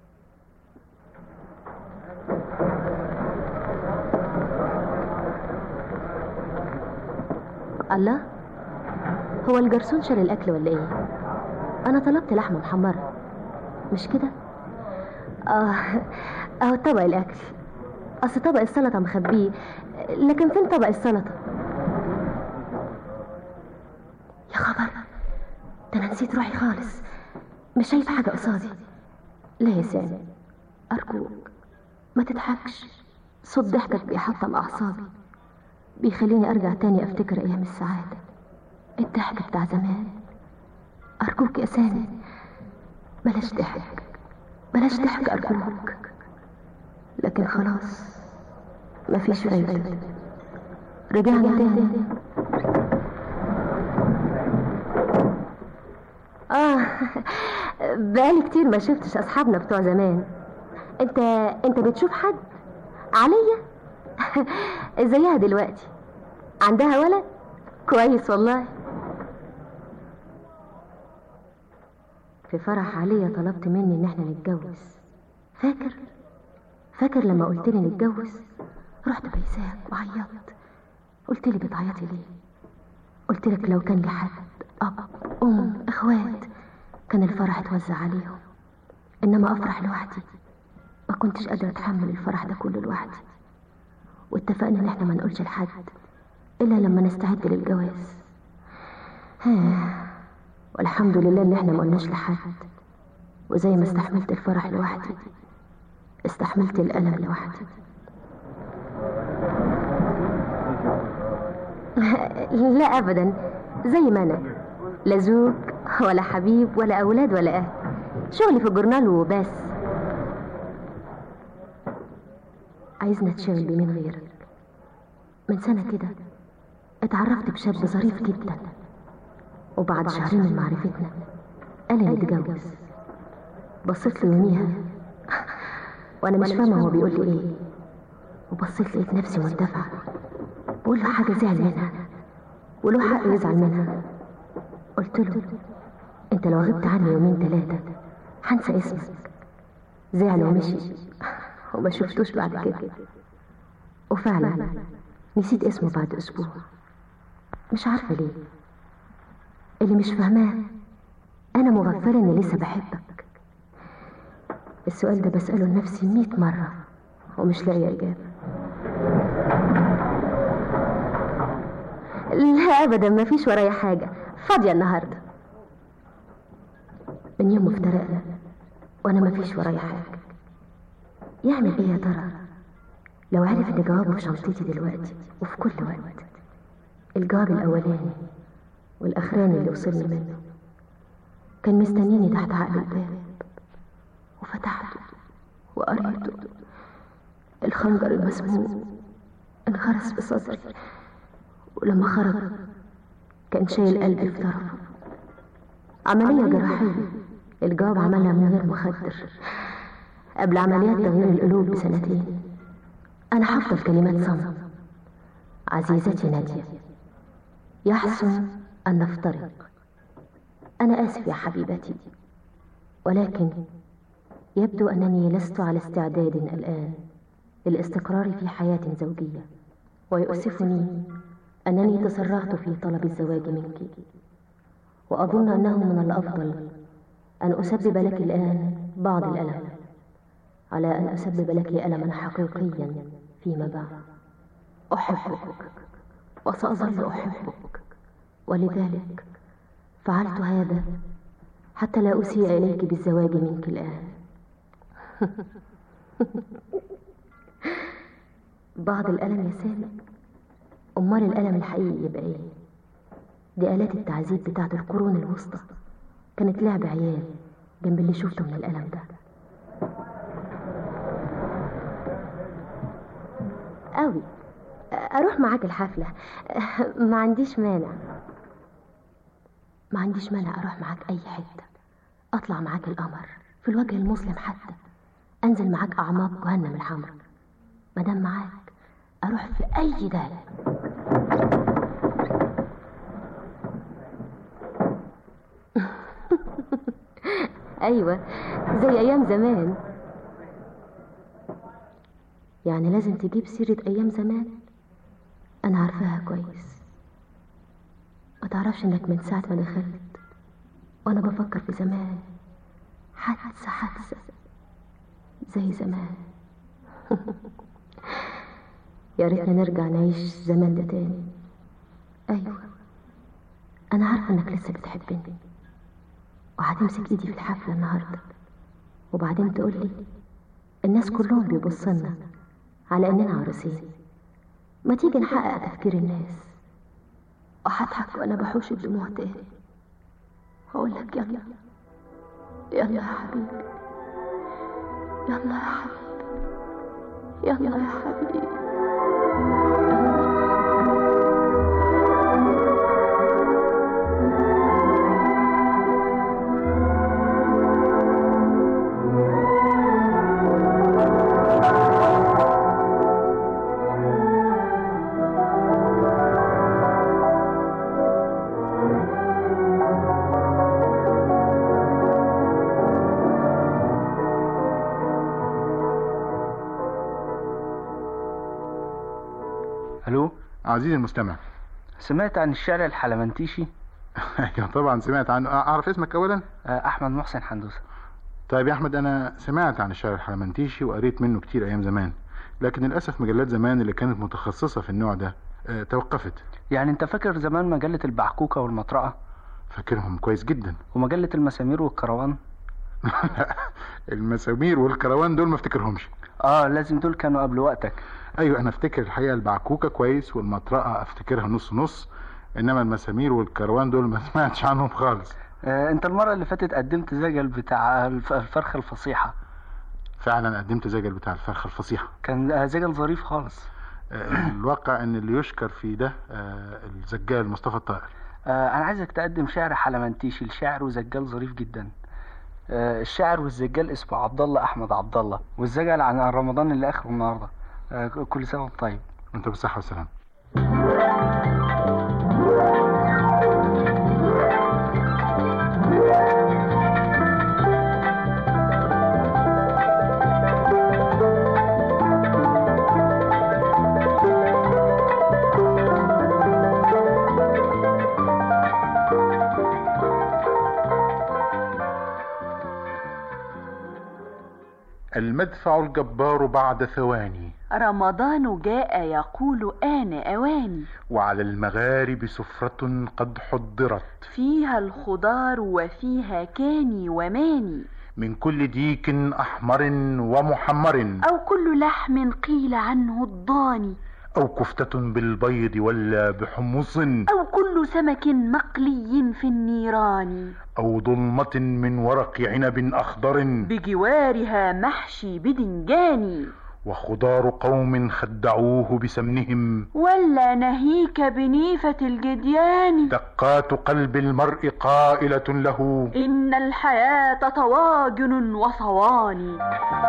الله هو الجرسون شال الاكل ولا ايه انا طلبت لحمه محمره مش كده اه اهو طبق الاكل اصل طبق السلطه مخبيه لكن فين طبق السلطه يا خبر ده انا نسيت روحي خالص مش شايف حاجه قصادي لا يا سامي ارجوك ما تضحكش صوت ضحكك بيحطم اعصابي بيخليني ارجع تاني افتكر ايام السعاده الضحك بتاع زمان ارجوك يا سامي بلاش ضحك بلاش ضحك ارجوك لكن خلاص مفيش فايده رجعنا تاني اه بقالي كتير ما شفتش اصحابنا بتوع زمان انت انت بتشوف حد عليا ازيها دلوقتي عندها ولد كويس والله في فرح عليا طلبت مني ان احنا نتجوز فاكر فاكر لما قلت لي نتجوز رحت بيساك وعيطت قلت لي بتعيطي ليه قلت لك لو كان لي حد اب ام اخوات كان الفرح اتوزع عليهم انما افرح لوحدي ما كنتش قادره اتحمل الفرح ده كله لوحدي واتفقنا ان احنا ما نقولش لحد الا لما نستعد للجواز ها والحمد لله ان احنا ما قلناش لحد وزي ما استحملت الفرح لوحدي استحملت الالم لوحدي لا ابدا زي ما انا لا زوج ولا حبيب ولا اولاد ولا اهل شغلي في الجورنال وبس عايزنا نتشغل بمين غيرك من سنة كده اتعرفت بشاب ظريف جدا وبعد شهرين من معرفتنا قال لي نتجوز بصيت له يوميها وانا مش فاهمه هو بيقول لي ايه وبصيت لقيت نفسي مندفعه بقول له حاجه زعل منها وله حق يزعل منها قلت له انت لو غبت عني يومين ثلاثه هنسى اسمك زعل ومشي وما شفتوش بعد كده وفعلا نسيت اسمه بعد اسبوع مش عارفه ليه اللي مش فاهماه انا مغفله اني لسه بحبك السؤال ده بساله لنفسي مئة مره ومش لاقيه اجابه لا ابدا ما فيش ورايا حاجه فاضيه النهارده من يوم ما افترقنا وانا ما فيش ورايا حاجه يعمل ايه يا ترى لو عرف ان جوابه في شنطتي دلوقتي وفي كل وقت الجواب الاولاني والاخراني اللي وصلني منه كان مستنيني تحت عقل الباب وفتحته وقريته الخنجر المسموم انخرس في صدري ولما خرج كان شايل قلبي في طرفه عملية جراحية الجواب عملها من غير مخدر قبل عمليات تغيير القلوب بسنتين أنا هفضل كلمات صمت عزيزتي نادية يحسن أن نفترق أنا آسف يا حبيبتي ولكن يبدو أنني لست على استعداد الآن للاستقرار في حياة زوجية ويؤسفني أنني تسرعت في طلب الزواج منك وأظن أنه من الأفضل أن أسبب لك الآن بعض الألم على أن أسبب لك ألما حقيقيا فيما بعد أحبك وسأظل أحبك ولذلك فعلت هذا حتى لا أسيء إليك بالزواج منك الآن بعض الألم يا سامي أمال الألم الحقيقي يبقى إيه؟ دي آلات التعذيب بتاعت القرون الوسطى كانت لعب عيال جنب اللي شفته من الألم ده قوي أروح معاك الحفلة ما عنديش مانع ما عنديش مانع أروح معاك أي حتة أطلع معاك القمر في الوجه المظلم حتى أنزل معاك أعماق جهنم الحمراء مادام معاك أروح في أي دالة أيوة زي أيام زمان يعني لازم تجيب سيرة أيام زمان أنا عارفاها كويس ما تعرفش إنك من ساعة ما دخلت وأنا بفكر في زمان حادثة حادثة زي زمان يا ريتنا نرجع نعيش زمان ده تاني أيوة أنا عارفة إنك لسه بتحبني وهتمسك إيدي في الحفلة النهاردة وبعدين تقولي الناس كلهم بيبصلنا على إننا عروسين ما تيجي نحقق تفكير الناس وهضحك وأنا بحوش الدموع تاني هقول لك يلا يلا يا حبيبي يلا يا حبيبي يلا يا حبيبي الو عزيزي المستمع سمعت عن الشارع الحلمنتيشي ايوه طبعا سمعت عنه اعرف اسمك اولا احمد محسن حندوسه طيب يا احمد انا سمعت عن الشارع الحلمنتيشي وقريت منه كتير ايام زمان لكن للاسف مجلات زمان اللي كانت متخصصه في النوع ده آه، توقفت يعني انت فاكر زمان مجله البعكوكه والمطرقه فاكرهم كويس جدا ومجله المسامير والكروان المسامير والكروان دول ما افتكرهمش اه لازم دول كانوا قبل وقتك ايوه انا افتكر الحقيقه البعكوكه كويس والمطرقه افتكرها نص نص انما المسامير والكروان دول ما سمعتش عنهم خالص آه انت المره اللي فاتت قدمت زجل بتاع الف- الفرخه الفصيحه فعلا قدمت زجل بتاع الفرخه الفصيحه كان آه، زجل ظريف خالص آه، الواقع ان اللي يشكر في ده آه، الزجال مصطفى الطائر آه انا عايزك تقدم شعر حلمنتيشي الشاعر وزجال ظريف جدا آه الشاعر والزجال اسمه عبد الله احمد عبد الله والزجل عن رمضان اللي اخره النهارده آه كل سنه وانت طيب انت بالصحه والسلامه المدفع الجبار بعد ثواني رمضان جاء يقول آن أواني وعلى المغارب سفرة قد حضرت فيها الخضار وفيها كاني وماني من كل ديك أحمر ومحمر أو كل لحم قيل عنه الضاني أو كفتة بالبيض ولا بحمص أو كل سمك مقلي في النيران أو ضلمة من ورق عنب أخضر بجوارها محشي بدنجان وخضار قوم خدعوه بسمنهم ولا نهيك بنيفة الجديان دقات قلب المرء قائلة له إن الحياة طواجن وصواني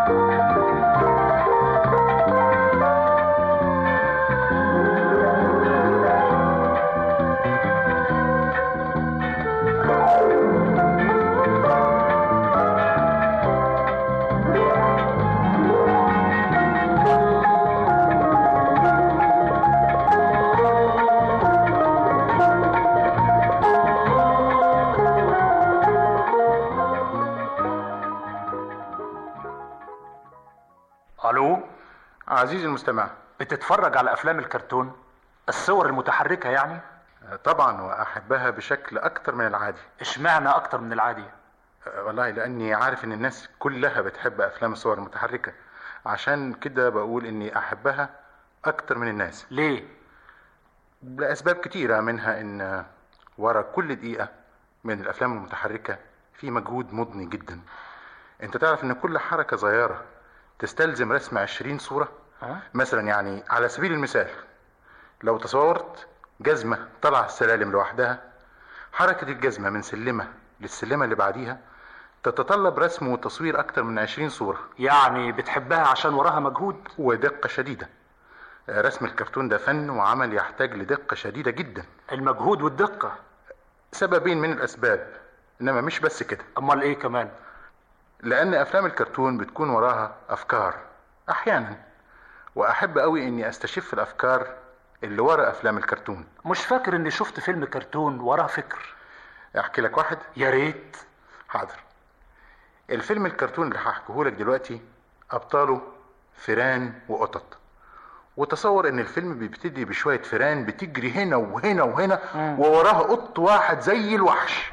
الو عزيزي المستمع بتتفرج على افلام الكرتون الصور المتحركه يعني طبعا وأحبها بشكل أكتر من العادي اشمعنى اكتر من العادي أه، والله لأني عارف إن الناس كلها بتحب أفلام الصور المتحركة عشان كده بقول إني أحبها أكتر من الناس ليه لأسباب كتيرة منها إن ورا كل دقيقة من الأفلام المتحركة في مجهود مضني جدا أنت تعرف إن كل حركة صغيرة تستلزم رسم عشرين صورة مثلا يعني على سبيل المثال لو تصورت جزمة طالعة السلالم لوحدها حركة الجزمة من سلمة للسلمة اللي بعديها تتطلب رسم وتصوير أكتر من عشرين صورة يعني بتحبها عشان وراها مجهود ودقة شديدة آه، رسم الكرتون ده فن وعمل يحتاج لدقة شديدة جدا المجهود والدقة سببين من الأسباب إنما مش بس كده أمال إيه كمان لأن أفلام الكرتون بتكون وراها أفكار أحيانا وأحب أوي إني أستشف الأفكار اللي ورا أفلام الكرتون مش فاكر اني شفت فيلم كرتون وراه فكر أحكي لك واحد يا ريت حاضر الفيلم الكرتون اللي هحكيه لك دلوقتي أبطاله فيران وقطط وتصور ان الفيلم بيبتدي بشوية فيران بتجري هنا وهنا وهنا ووراها قط واحد زي الوحش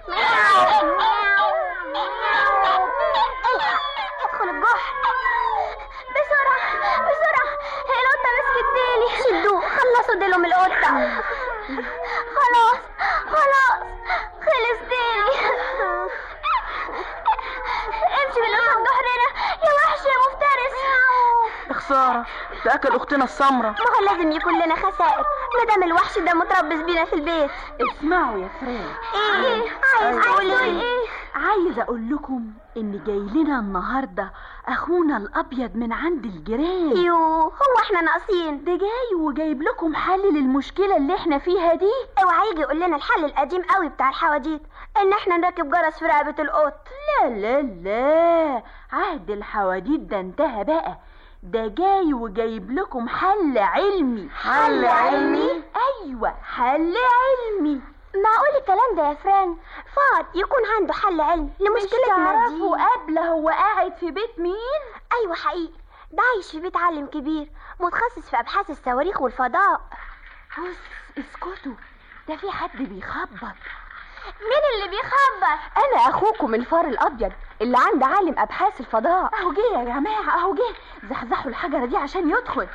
ادخل الجحر بسرعة بسرعة القطة مسكت ديلي شدوه خلصوا ديله من القطة خلاص خلاص خلص ديلي امشي بالقطة بجحرنا يا وحش يا مفترس خسارة ده أكل أختنا السمرة ما هو لازم يكون لنا خسائر ما دام الوحش ده متربص بينا في البيت اسمعوا يا فريد ايه عايز تقولي ايه عايزة أقول لكم إن جاي لنا النهاردة أخونا الأبيض من عند الجيران يو هو احنا ناقصين ده جاي وجايب لكم حل للمشكلة اللي احنا فيها دي اوعى يجي يقول لنا الحل القديم قوي بتاع الحواديت ان احنا نركب جرس في رقبة القط لا لا لا عهد الحواديت ده انتهى بقى ده جاي وجايب لكم حل علمي حل علمي؟ ايوه حل علمي معقول الكلام ده يا فران فهد يكون عنده حل علمي لمشكلتنا دي تعرفوا قبل هو قاعد في بيت مين ايوه حقيقي ده عايش في بيت عالم كبير متخصص في ابحاث الصواريخ والفضاء بص اسكتوا ده في حد بيخبط مين اللي بيخبط انا اخوكم الفار الابيض اللي عند عالم ابحاث الفضاء اهو جه يا جماعه اهو جه زحزحوا الحجره دي عشان يدخل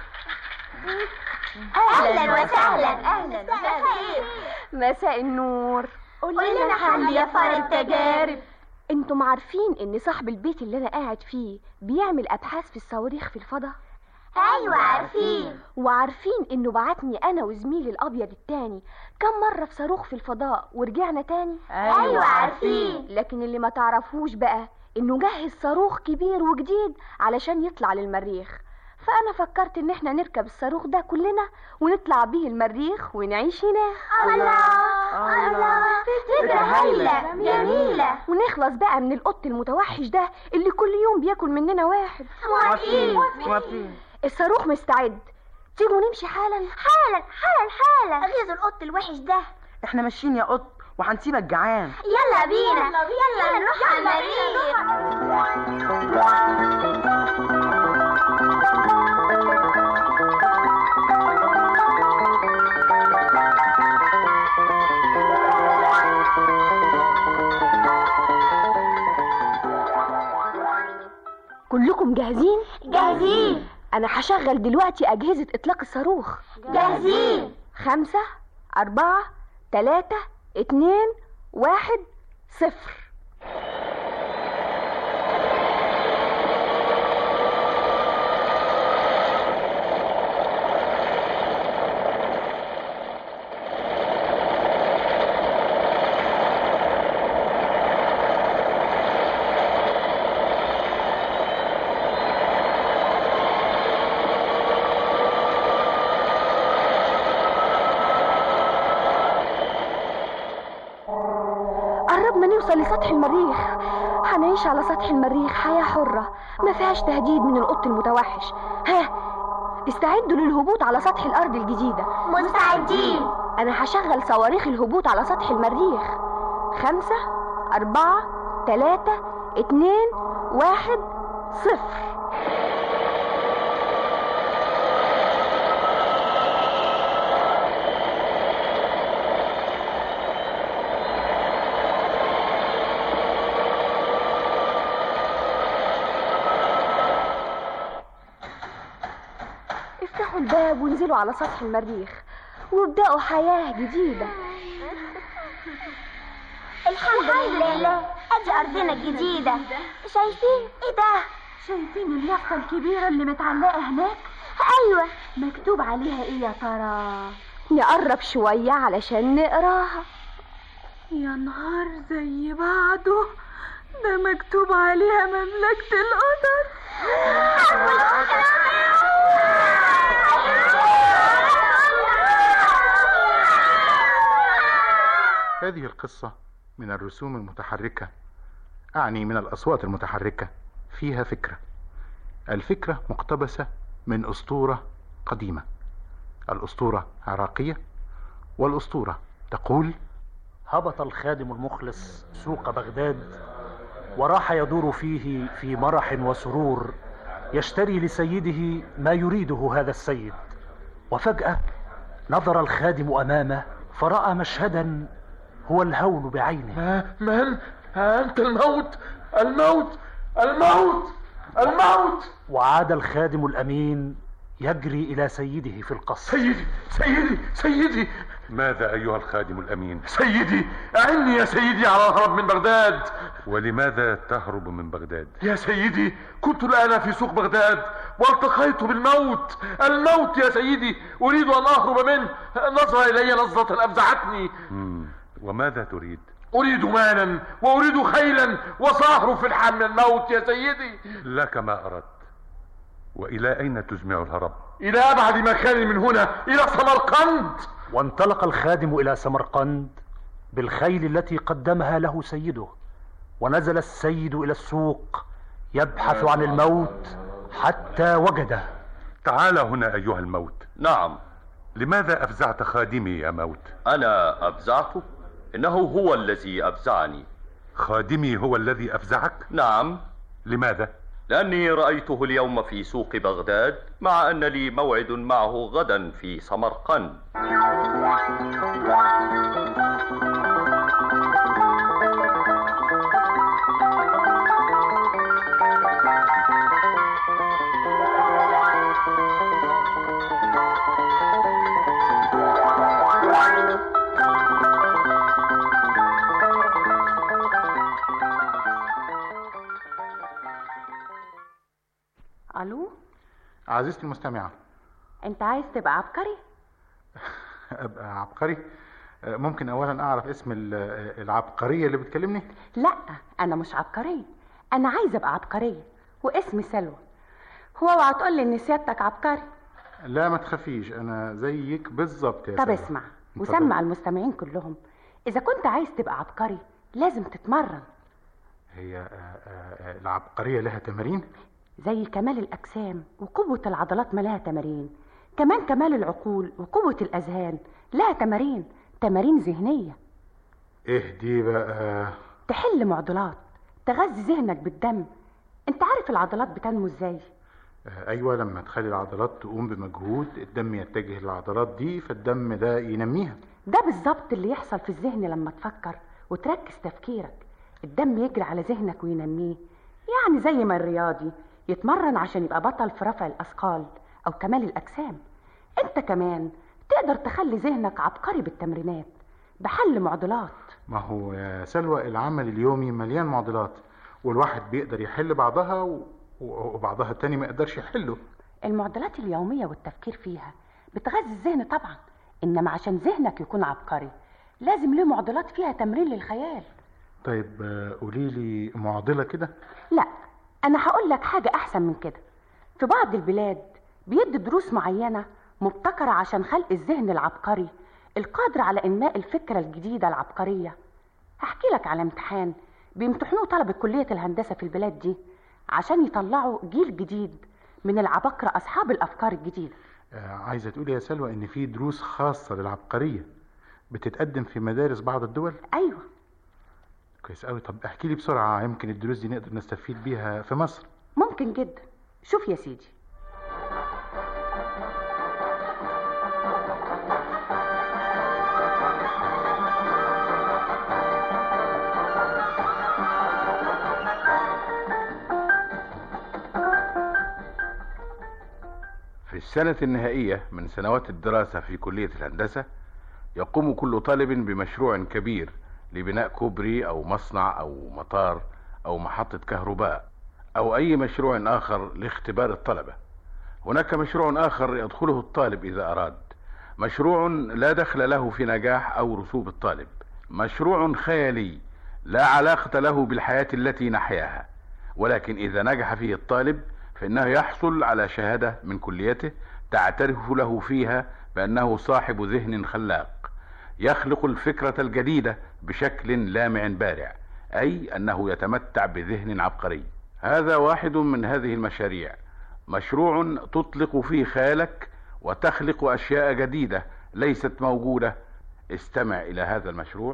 اهلا وسهلا اهلا وسهلا مساء النور قول لنا حل يا فار التجارب انتم عارفين ان صاحب البيت اللي انا قاعد فيه بيعمل ابحاث في الصواريخ في الفضاء ايوه عارفين وعارفين انه بعتني انا وزميلي الابيض التاني كم مره في صاروخ في الفضاء ورجعنا تاني ايوه عارفين لكن اللي ما تعرفوش بقى انه جهز صاروخ كبير وجديد علشان يطلع للمريخ فانا فكرت ان احنا نركب الصاروخ ده كلنا ونطلع بيه المريخ ونعيش هناك الله الله فكرة هايلة جميلة ونخلص بقى من القط المتوحش ده اللي كل يوم بياكل مننا واحد موافقين موافقين الصاروخ مستعد تيجوا نمشي حالا حالا حالا حالا غيظ القط الوحش ده احنا ماشيين يا قط وهنسيبك جعان يلا بينا يلا نروح على المريخ كلكم جاهزين جاهزين انا هشغل دلوقتي اجهزة اطلاق الصاروخ جاهزين خمسة اربعة تلاتة اتنين واحد صفر قربنا نوصل لسطح المريخ هنعيش على سطح المريخ حياة حرة ما فيهاش تهديد من القط المتوحش ها استعدوا للهبوط على سطح الأرض الجديدة مستعدين أنا هشغل صواريخ الهبوط على سطح المريخ خمسة أربعة تلاتة اتنين واحد صفر افتحوا الباب وانزلوا على سطح المريخ وابدأوا حياة جديدة الحمد لله ادي ارضنا الجديدة شايفين ايه ده شايفين اليافطة الكبيرة اللي متعلقة هناك ايوه مكتوب عليها ايه يا ترى نقرب شوية علشان نقراها يا نهار زي بعضه ده مكتوب عليها مملكة القدر هذه القصة من الرسوم المتحركة أعني من الأصوات المتحركة فيها فكرة الفكرة مقتبسة من أسطورة قديمة الأسطورة عراقية والأسطورة تقول هبط الخادم المخلص سوق بغداد وراح يدور فيه في مرح وسرور يشتري لسيده ما يريده هذا السيد وفجأة نظر الخادم أمامه فرأى مشهدا هو الهول بعينه من أنت الموت الموت الموت الموت وعاد الخادم الأمين يجري إلى سيده في القصر سيدي سيدي سيدي ماذا أيها الخادم الأمين؟ سيدي أعني يا سيدي على الهرب من بغداد ولماذا تهرب من بغداد؟ يا سيدي كنت الآن في سوق بغداد والتقيت بالموت الموت يا سيدي أريد أن أهرب منه نظر إلي نظرة أفزعتني مم. وماذا تريد؟ أريد مالا وأريد خيلا وسأهرب في الحال من الموت يا سيدي لك ما أردت وإلى أين تجمع الهرب؟ إلى أبعد مكان من هنا إلى سمرقند وانطلق الخادم إلى سمرقند بالخيل التي قدمها له سيده ونزل السيد إلى السوق يبحث عن الموت حتى وجده تعال هنا أيها الموت نعم لماذا أفزعت خادمي يا موت أنا أفزعته إنه هو الذي أفزعني خادمي هو الذي أفزعك نعم لماذا لأني رأيته اليوم في سوق بغداد مع أن لي موعد معه غدا في سمرقند الو عزيزتي المستمعة انت عايز تبقى عبقري أبقى عبقري آه، ممكن أولا أعرف اسم ال- آه، العبقرية اللي بتكلمني لا انا مش عبقريه انا عايزه ابقى عبقريه واسمي سلوى هو اوعى تقول لي ان سيادتك عبقري لا ما تخافيش أنا زيك بالظبط يا طب سلوى. اسمع اتفضل. وسمع المستمعين كلهم اذا كنت عايز تبقى عبقري لازم تتمرن هي آه، آه، آه، العبقرية لها تمارين زي كمال الاجسام وقوه العضلات ما لها تمارين كمان كمال العقول وقوه الاذهان لها تمارين تمارين ذهنيه إيه دي بقى تحل معضلات تغذي ذهنك بالدم انت عارف العضلات بتنمو ازاي آه، أيوة لما تخلي العضلات تقوم بمجهود الدم يتجه للعضلات دي فالدم ده ينميها ده بالظبط اللي يحصل في الذهن لما تفكر وتركز تفكيرك الدم يجري على ذهنك وينميه يعني زي ما الرياضي يتمرن عشان يبقى بطل في رفع الأثقال أو كمال الأجسام أنت كمان تقدر تخلي ذهنك عبقري بالتمرينات بحل معضلات ما هو يا سلوى العمل اليومي مليان معضلات والواحد بيقدر يحل بعضها و- و- وبعضها التاني ما يقدرش يحله المعضلات اليومية والتفكير فيها بتغذي الذهن طبعا إنما عشان ذهنك يكون عبقري لازم له معضلات فيها تمرين للخيال طيب آه، قولي لي معضلة كده لا أنا هقول لك حاجة أحسن من كده في بعض البلاد بيدي دروس معينة مبتكرة عشان خلق الذهن العبقري القادر على إنماء الفكرة الجديدة العبقرية هحكي لك على امتحان بيمتحنوه طلبة كلية الهندسة في البلاد دي عشان يطلعوا جيل جديد من العباقرة أصحاب الأفكار الجديدة آه، عايزة تقولي يا سلوى إن في دروس خاصة للعبقرية بتتقدم في مدارس بعض الدول أيوة كويس قوي طب احكي لي بسرعة يمكن الدروس دي نقدر نستفيد بيها في مصر ممكن جدا شوف يا سيدي في السنة النهائية من سنوات الدراسة في كلية الهندسة يقوم كل طالب بمشروع كبير لبناء كوبري أو مصنع أو مطار أو محطة كهرباء أو أي مشروع آخر لاختبار الطلبة هناك مشروع آخر يدخله الطالب إذا أراد مشروع لا دخل له في نجاح أو رسوب الطالب مشروع خيالي لا علاقة له بالحياة التي نحياها ولكن إذا نجح فيه الطالب فإنه يحصل على شهادة من كليته تعترف له فيها بأنه صاحب ذهن خلاق يخلق الفكرة الجديدة بشكل لامع بارع أي أنه يتمتع بذهن عبقري هذا واحد من هذه المشاريع مشروع تطلق فيه خيالك وتخلق أشياء جديدة ليست موجودة استمع إلى هذا المشروع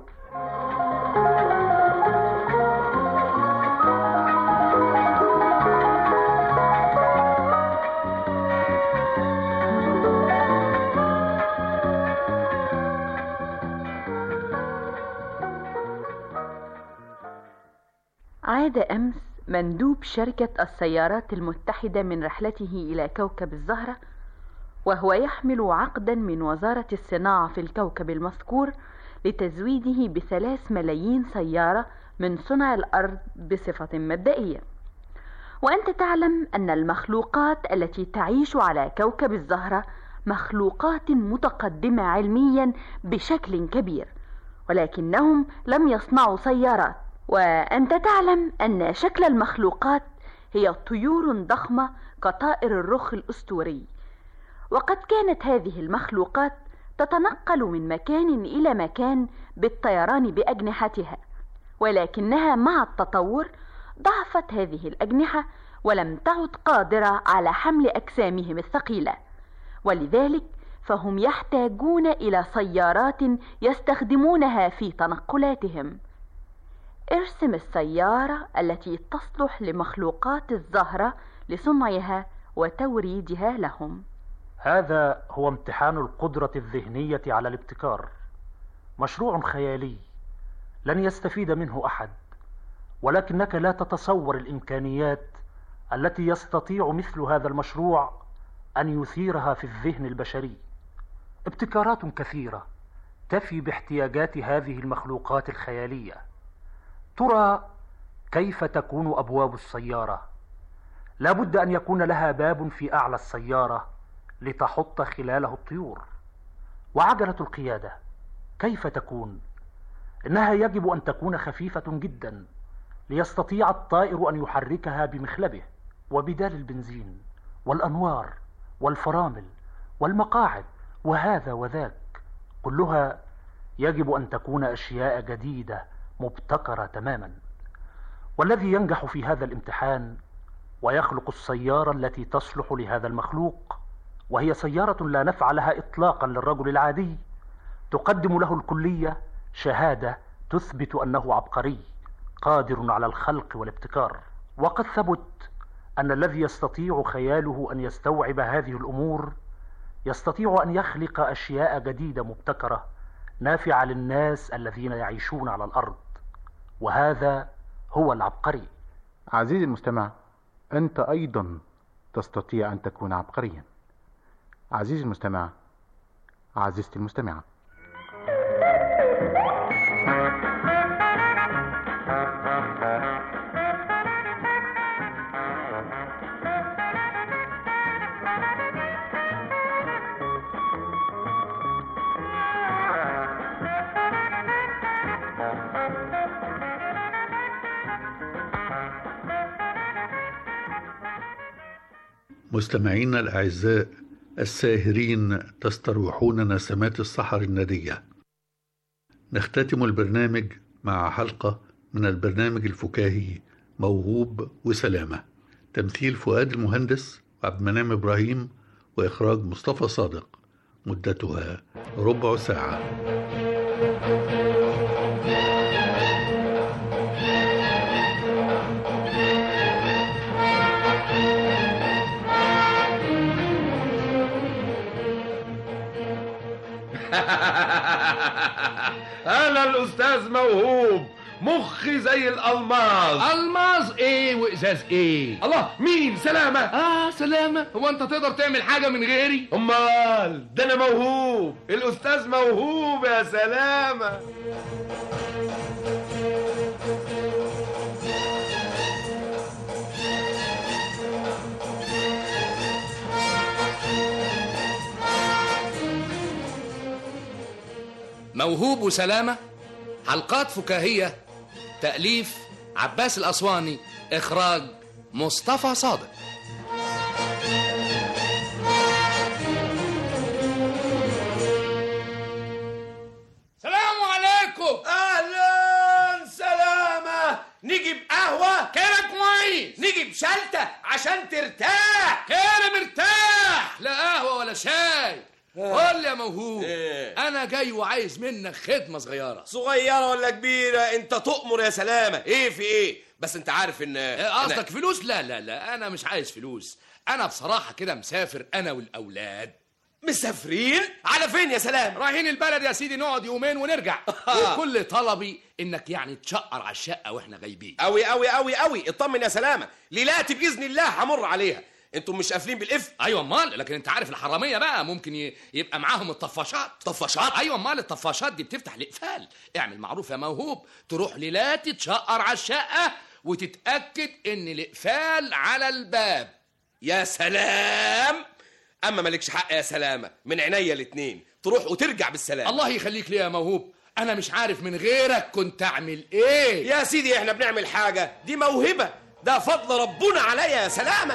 عاد أمس مندوب شركة السيارات المتحدة من رحلته إلى كوكب الزهرة وهو يحمل عقدا من وزارة الصناعة في الكوكب المذكور لتزويده بثلاث ملايين سيارة من صنع الأرض بصفة مبدئية وأنت تعلم أن المخلوقات التي تعيش على كوكب الزهرة مخلوقات متقدمة علميا بشكل كبير ولكنهم لم يصنعوا سيارات وأنت تعلم أن شكل المخلوقات هي طيور ضخمة كطائر الرخ الأسطوري وقد كانت هذه المخلوقات تتنقل من مكان إلى مكان بالطيران بأجنحتها ولكنها مع التطور ضعفت هذه الأجنحة ولم تعد قادرة على حمل أجسامهم الثقيلة ولذلك فهم يحتاجون إلى سيارات يستخدمونها في تنقلاتهم ارسم السيارة التي تصلح لمخلوقات الزهرة لصنعها وتوريدها لهم هذا هو امتحان القدرة الذهنية على الابتكار مشروع خيالي لن يستفيد منه أحد ولكنك لا تتصور الإمكانيات التي يستطيع مثل هذا المشروع أن يثيرها في الذهن البشري ابتكارات كثيرة تفي باحتياجات هذه المخلوقات الخيالية ترى كيف تكون أبواب السيارة لا بد أن يكون لها باب في أعلى السيارة لتحط خلاله الطيور وعجلة القيادة كيف تكون إنها يجب أن تكون خفيفة جدا ليستطيع الطائر أن يحركها بمخلبه وبدال البنزين والأنوار والفرامل والمقاعد وهذا وذاك كلها يجب أن تكون أشياء جديدة مبتكرة تماما والذي ينجح في هذا الامتحان ويخلق السيارة التي تصلح لهذا المخلوق وهي سيارة لا نفع لها إطلاقا للرجل العادي تقدم له الكلية شهادة تثبت أنه عبقري قادر على الخلق والابتكار وقد ثبت أن الذي يستطيع خياله أن يستوعب هذه الأمور يستطيع أن يخلق أشياء جديدة مبتكرة نافعة للناس الذين يعيشون على الأرض وهذا هو العبقري عزيزي المستمع أنت أيضا تستطيع أن تكون عبقريا عزيزي المستمع عزيزتي المستمعة مستمعينا الأعزاء الساهرين تستروحون نسمات الصحر الندية نختتم البرنامج مع حلقة من البرنامج الفكاهي موهوب وسلامة تمثيل فؤاد المهندس وعبد المنعم إبراهيم وإخراج مصطفى صادق مدتها ربع ساعة انا الاستاذ موهوب مخي زي الالماس الماس ايه وازاز ايه الله مين سلامة اه سلامة هو انت تقدر تعمل حاجة من غيري امال ده انا موهوب الاستاذ موهوب يا سلامة موهوب وسلامة حلقات فكاهية تأليف عباس الأسواني إخراج مصطفى صادق سلام عليكم اهلا سلامة نجيب قهوة كده كويس نجيب شلتة عشان ترتاح كده مرتاح لا قهوة ولا شاي قول لي يا موهوب إيه؟ انا جاي وعايز منك خدمة صغيرة صغيرة ولا كبيرة انت تؤمر يا سلامة ايه في ايه بس انت عارف ان إيه قصدك فلوس لا لا لا انا مش عايز فلوس انا بصراحة كده مسافر انا والاولاد مسافرين على فين يا سلام رايحين البلد يا سيدي نقعد يومين ونرجع وكل طلبي انك يعني تشقر على الشقة واحنا غايبين قوي قوي قوي قوي اطمن يا سلامة ليلاتي باذن الله همر عليها انتم مش قافلين بالقفل ايوه امال لكن انت عارف الحراميه بقى ممكن ي... يبقى معاهم الطفاشات طفاشات ايوه امال الطفاشات دي بتفتح الاقفال اعمل معروف يا موهوب تروح ليلاتي تشقر على الشقه وتتاكد ان الاقفال على الباب يا سلام اما مالكش حق يا سلامة من عينيا الاتنين تروح وترجع بالسلام الله يخليك لي يا موهوب انا مش عارف من غيرك كنت اعمل ايه يا سيدي احنا بنعمل حاجة دي موهبة ده فضل ربنا عليا يا سلامة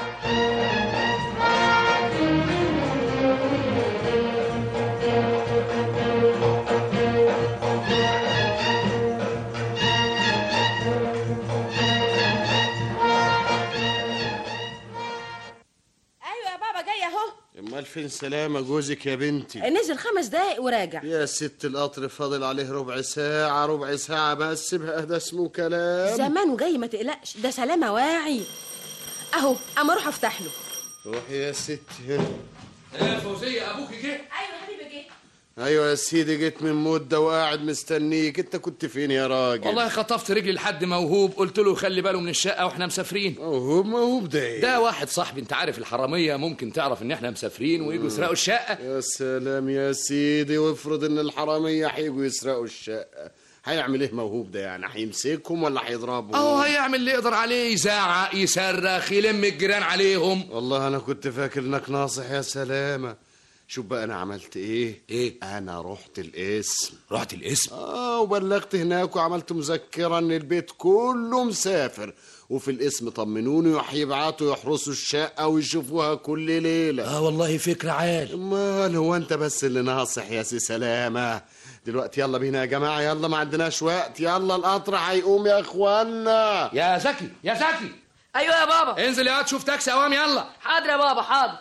امال فين سلامة جوزك يا بنتي نزل خمس دقايق وراجع يا ست القطر فاضل عليه ربع ساعة ربع ساعة بس سيبها ده اسمه كلام زمانه جاي ما تقلقش ده سلامة واعي اهو اما اروح افتح له روحي يا ستي يا فوزية أبوك جه ايوه حبيبي جه ايوه يا سيدي جيت من مدة وقاعد مستنيك انت كنت فين يا راجل والله خطفت رجلي لحد موهوب قلت له خلي باله من الشقة واحنا مسافرين موهوب موهوب ده ايه ده واحد صاحبي انت عارف الحرامية ممكن تعرف ان احنا مسافرين ويجوا يسرقوا الشقة يا سلام يا سيدي وافرض ان الحرامية هيجوا يسرقوا الشقة هيعمل ايه موهوب ده يعني هيمسكهم ولا هيضربهم اهو هيعمل اللي يقدر عليه يزعق يصرخ يلم الجيران عليهم والله انا كنت فاكر انك ناصح يا سلامة شوف بقى انا عملت ايه ايه انا رحت القسم رحت القسم اه وبلغت هناك وعملت مذكرة ان البيت كله مسافر وفي القسم طمنوني وهيبعتوا يحرسوا الشقة ويشوفوها كل ليلة اه والله فكرة عال امال هو انت بس اللي ناصح يا سي سلامة دلوقتي يلا بينا يا جماعة يلا ما عندناش وقت يلا القطر هيقوم يا اخوانا يا زكي يا زكي ايوه يا بابا انزل يا واد شوف تاكسي اوام يلا حاضر يا بابا حاضر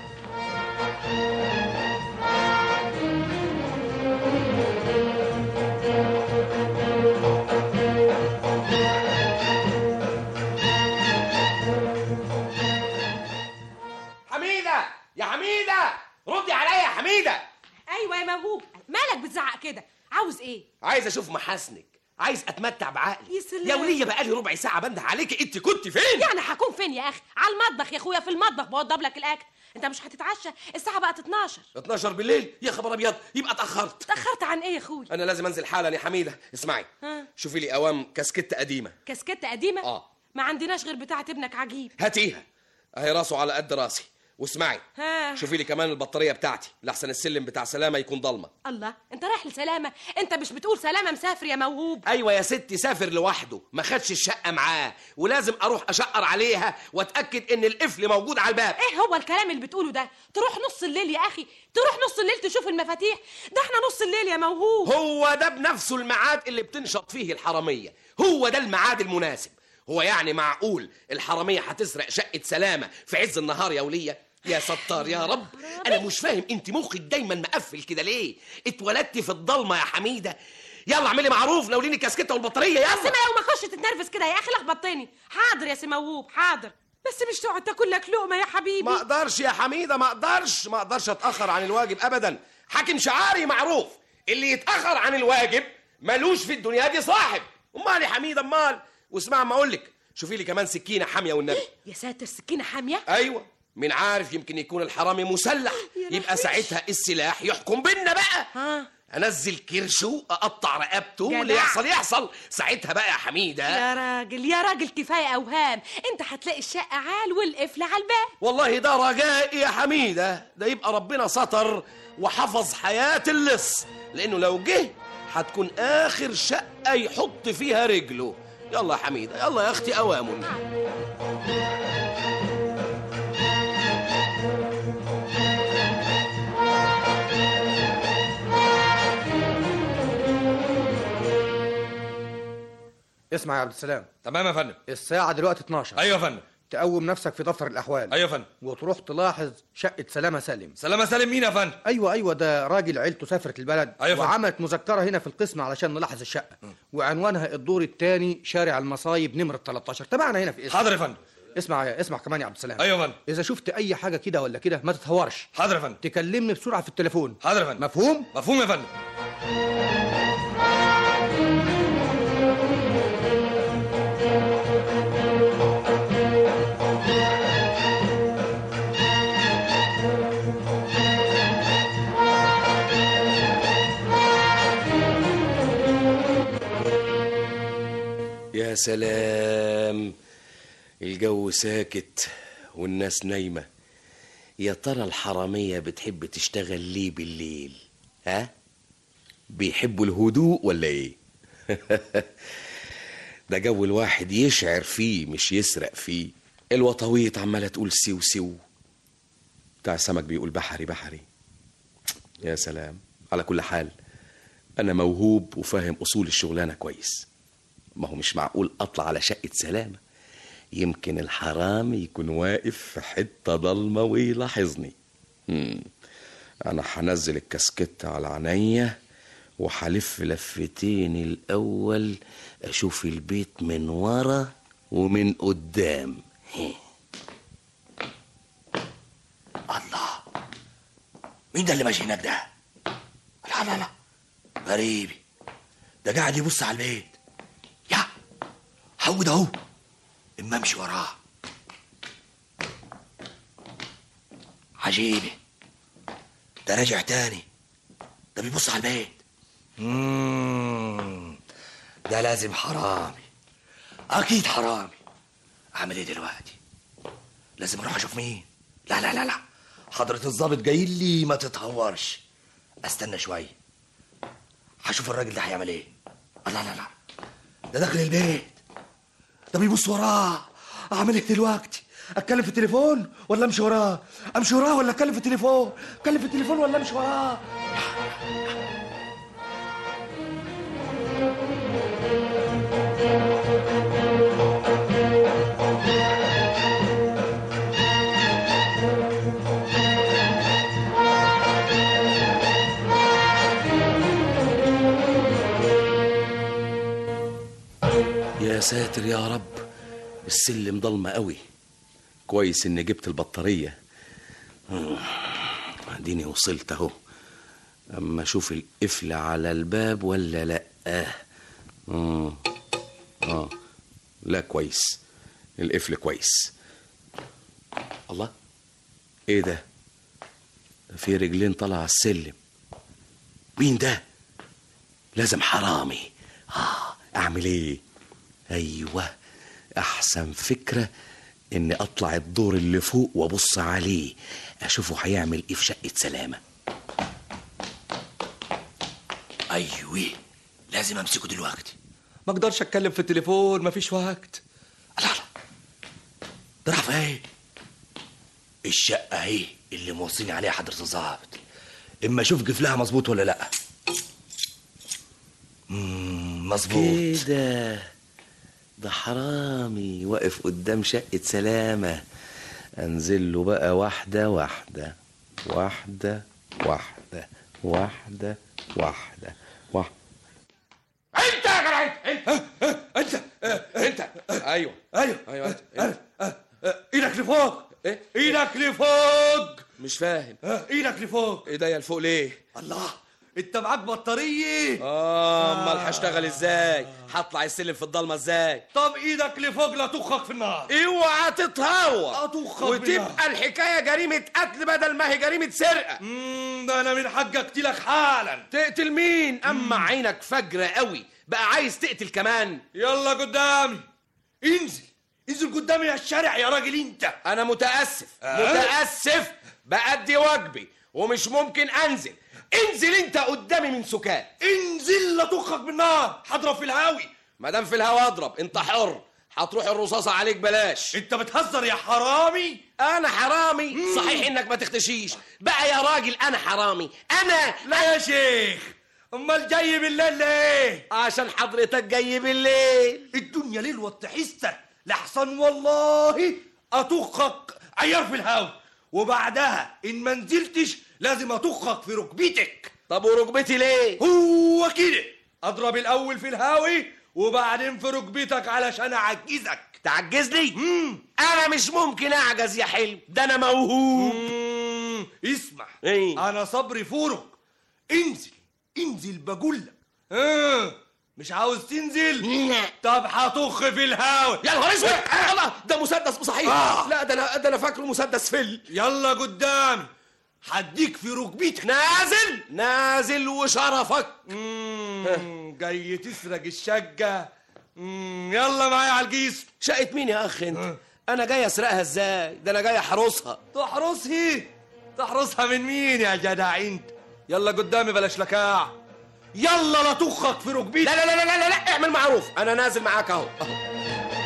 حميدة يا حميدة ردي عليا يا حميدة ايوه يا موهوب مالك بتزعق كده عاوز ايه عايز اشوف محاسنك عايز اتمتع بعقلي يا سلام. يا ولية بقالي ربع ساعة بنده عليك انت كنت فين يعني هكون فين يا اخي على المطبخ يا اخويا في المطبخ بوضب لك الاكل انت مش هتتعشى الساعه بقت 12 12 بالليل يا خبر ابيض يبقى اتاخرت اتاخرت عن ايه يا اخويا انا لازم انزل حالا يا حميده اسمعي ها شوفي لي اوام كاسكته قديمه كاسكته قديمه اه ما عندناش غير بتاعه ابنك عجيب هاتيها اهي راسه على قد راسي واسمعي ها شوفي لي كمان البطاريه بتاعتي لحسن السلم بتاع سلامه يكون ضلمه الله انت رايح لسلامه انت مش بتقول سلامه مسافر يا موهوب ايوه يا ستي سافر لوحده ما خدش الشقه معاه ولازم اروح اشقر عليها واتاكد ان القفل موجود على الباب ايه هو الكلام اللي بتقوله ده تروح نص الليل يا اخي تروح نص الليل تشوف المفاتيح ده احنا نص الليل يا موهوب هو ده بنفسه الميعاد اللي بتنشط فيه الحراميه هو ده الميعاد المناسب هو يعني معقول الحراميه هتسرق شقه سلامه في عز النهار يا وليه يا ستار يا رب انا مش فاهم انت مخك دايما مقفل كده ليه اتولدتي في الضلمه يا حميده يلا اعملي معروف لو ليني كاسكته والبطاريه بس يلا ما لو ما خش تتنرفز كده يا اخي لخبطتني حاضر يا سي موهوب حاضر بس مش تقعد تاكل لك لقمه يا حبيبي ما اقدرش يا حميده ما اقدرش ما اقدرش اتاخر عن الواجب ابدا حاكم شعاري معروف اللي يتاخر عن الواجب ملوش في الدنيا دي صاحب امال يا حميده امال واسمع ما اقول لك شوفي لي كمان سكينه حاميه والنبي يا ساتر سكينه حاميه ايوه من عارف يمكن يكون الحرامي مسلح يبقى ساعتها السلاح يحكم بينا بقى ها انزل كرشه اقطع رقبته جدع. اللي يحصل يحصل ساعتها بقى يا حميده يا راجل يا راجل كفايه اوهام انت هتلاقي الشقه عال والقفل على الباب والله ده رجائي يا حميده ده يبقى ربنا ستر وحفظ حياه اللص لانه لو جه هتكون اخر شقه يحط فيها رجله يلا يا حميده يلا يا اختي اوامر اسمع يا عبد السلام تمام يا فندم الساعة دلوقتي 12 ايوه يا فندم تقوم نفسك في دفتر الأحوال ايوه يا فندم وتروح تلاحظ شقة سلامة سالم سلامة سالم مين يا فندم؟ أيوة أيوة ده راجل عيلته سافرت البلد أيوة يا فندم. وعملت مذكرة هنا في القسم علشان نلاحظ الشقة وعنوانها الدور الثاني شارع المصايب نمرة 13 تبعنا هنا في اسم حاضر يا فندم اسمع يا اسمع كمان يا عبد السلام ايوه يا فندم إذا شفت أي حاجة كده ولا كده ما تتهورش حاضر يا فندم تكلمني بسرعة في التليفون حاضر يا فندم مفهوم؟ مفهوم يا فندم يا سلام الجو ساكت والناس نايمة يا ترى الحرامية بتحب تشتغل ليه بالليل ها بيحبوا الهدوء ولا ايه ده جو الواحد يشعر فيه مش يسرق فيه الوطويط عمالة تقول سيو سيو بتاع السمك بيقول بحري بحري يا سلام على كل حال أنا موهوب وفاهم أصول الشغلانة كويس ما هو مش معقول أطلع على شقة سلامة يمكن الحرامي يكون واقف في حتة ضلمة ويلاحظني مم. انا هنزل الكاسكت على عينيا وهلف لفتين الاول اشوف البيت من ورا ومن قدام هي. مين ده اللي ماشي هناك ده؟ لا لا لا غريبي ده قاعد يبص على البيت يا هو ده اهو اما امشي وراه عجيبة ده راجع تاني ده بيبص على البيت مم. ده لازم حرامي اكيد حرامي اعمل ايه دلوقتي لازم اروح اشوف مين لا لا لا لا حضرة الظابط جاي لي ما تتهورش استنى شوية هشوف الراجل ده هيعمل ايه لا لا لا ده داخل البيت ده بيبص وراه اعمل ايه دلوقتي اتكلم في التليفون ولا امشي وراه امشي وراه ولا اتكلم في التليفون اتكلم في التليفون ولا امشي وراه يا ساتر يا رب السلم ضلمة قوي كويس اني جبت البطارية مم. اديني وصلت اهو اما اشوف القفل على الباب ولا لا آه. مم. اه لا كويس القفل كويس الله ايه ده ده في رجلين طالعة على السلم مين ده لازم حرامي آه اعمل ايه ايوه احسن فكره اني اطلع الدور اللي فوق وابص عليه اشوفه هيعمل ايه في شقه سلامه ايوه لازم امسكه دلوقتي ما اقدرش اتكلم في التليفون مفيش وقت ده راح فين الشقة اهي اللي موصيني عليها حضرة الظابط اما اشوف قفلها مظبوط ولا لا مم، مظبوط كده ده حرامي واقف قدام شقة سلامة انزل له بقى واحدة واحدة واحدة واحدة واحدة واحدة واحدة انت يا جدع انت انت انت ايوه ايوه ايوه انت ايدك لفوق ايه ايدك لفوق مش فاهم ايدك لفوق ايديا لفوق ليه الله انت معاك بطاريه اه امال هشتغل ازاي هطلع السلم في الضلمه ازاي طب ايدك لفوق لا تخك في النار اوعى تتهور اطخك وتبقى الحكايه جريمه قتل بدل ما هي جريمه سرقه ده انا من حقي اقتلك حالا تقتل مين اما عينك فجره قوي بقى عايز تقتل كمان يلا قدامي انزل انزل قدامي يا الشارع يا راجل انت انا متاسف أه؟ متاسف بأدي واجبي ومش ممكن انزل انزل انت قدامي من سكات انزل لا تخك بالنار هضرب في الهاوي ما دام في الهوا اضرب انت حر هتروح الرصاصه عليك بلاش انت بتهزر يا حرامي انا حرامي صحيح انك ما تختشيش بقى يا راجل انا حرامي انا لا يا شيخ امال جاي بالليل ليه عشان حضرتك جاي بالليل الدنيا ليل وتحسك لحسن والله اطخك عيار في الهاوي وبعدها ان ما نزلتش لازم اطخك في ركبتك طب وركبتي ليه هو كده اضرب الاول في الهاوي وبعدين في ركبتك علشان اعجزك تعجزني انا مش ممكن اعجز يا حلم ده انا موهوب مم، اسمع ايه انا صبري فورك انزل انزل بقولك اه مش عاوز تنزل طب هطخ في الهاوي يا نهار اسود الله ده مسدس صحيح آه. لا ده انا ده انا فاكره مسدس فل يلا قدامي هديك في ركبتك نازل نازل وشرفك مم، جاي تسرق الشقة مم، يلا معايا على الجسم شقة مين يا اخ انت انا جاي اسرقها ازاي ده انا جاي احرسها تحرسها تحرسها من مين يا جدع انت يلا قدامي بلاش لكاع يلا لا تخك في ركبتك لا لا لا لا لا, لا اعمل معروف انا نازل معاك اهو اهو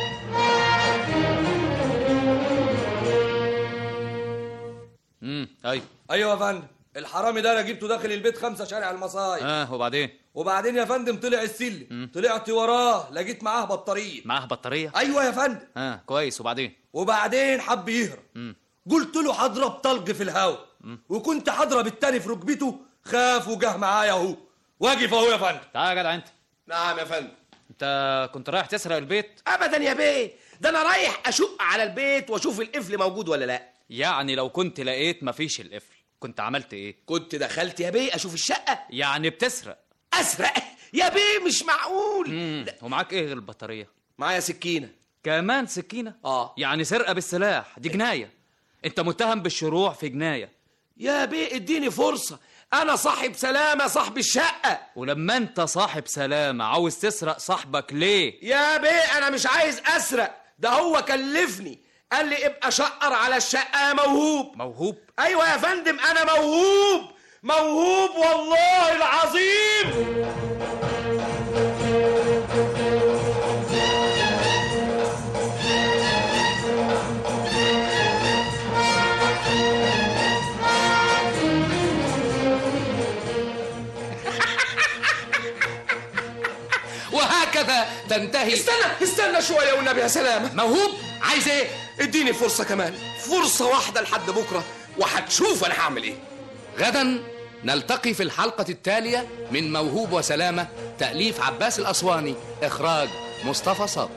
امم ايوه ايوه يا فندم الحرامي ده انا جبته داخل البيت خمسة شارع المصايب اه وبعدين وبعدين يا فندم طلع السلم مم. طلعت وراه لقيت معاه بطارية معاه بطاريه ايوه يا فندم اه كويس وبعدين وبعدين حب يهرب مم. قلت له هضرب طلق في الهوا وكنت هضرب التاني في ركبته خاف وجه معايا اهو واقف اهو يا فندم تعال يا جدع انت نعم يا فندم انت كنت رايح تسرق البيت ابدا يا بيه ده انا رايح اشق على البيت واشوف القفل موجود ولا لا يعني لو كنت لقيت مفيش القفل كنت عملت ايه كنت دخلت يا بيه اشوف الشقه يعني بتسرق اسرق يا بيه مش معقول مم. ومعاك ايه غير البطاريه معايا سكينه كمان سكينه اه يعني سرقه بالسلاح دي جنايه انت متهم بالشروع في جنايه يا بيه اديني فرصه انا صاحب سلامه صاحب الشقه ولما انت صاحب سلامه عاوز تسرق صاحبك ليه يا بيه انا مش عايز اسرق ده هو كلفني قال لي ابقى شقر على الشقه يا موهوب موهوب ايوه يا فندم انا موهوب موهوب والله العظيم وهكذا تنتهي استنى استنى شويه والنبي يا سلامه موهوب عايز ايه اديني فرصه كمان فرصه واحده لحد بكره وهتشوف انا هعمل ايه غدا نلتقي في الحلقة التالية من موهوب وسلامة تأليف عباس الأسواني إخراج مصطفى صابر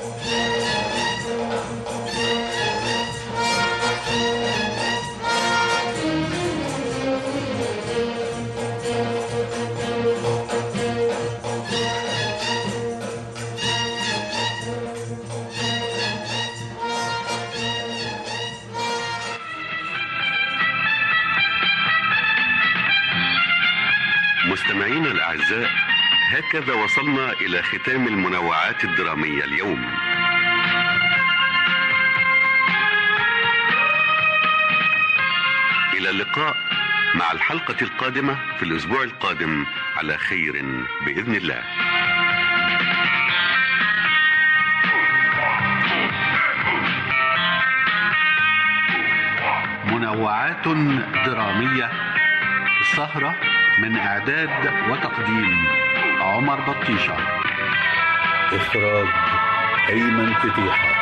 مستمعينا الأعزاء هكذا وصلنا إلى ختام المنوعات الدرامية اليوم إلى اللقاء مع الحلقة القادمة في الأسبوع القادم على خير بإذن الله منوعات درامية السهرة من إعداد وتقديم عمر بطيشة إخراج أيمن فتيحة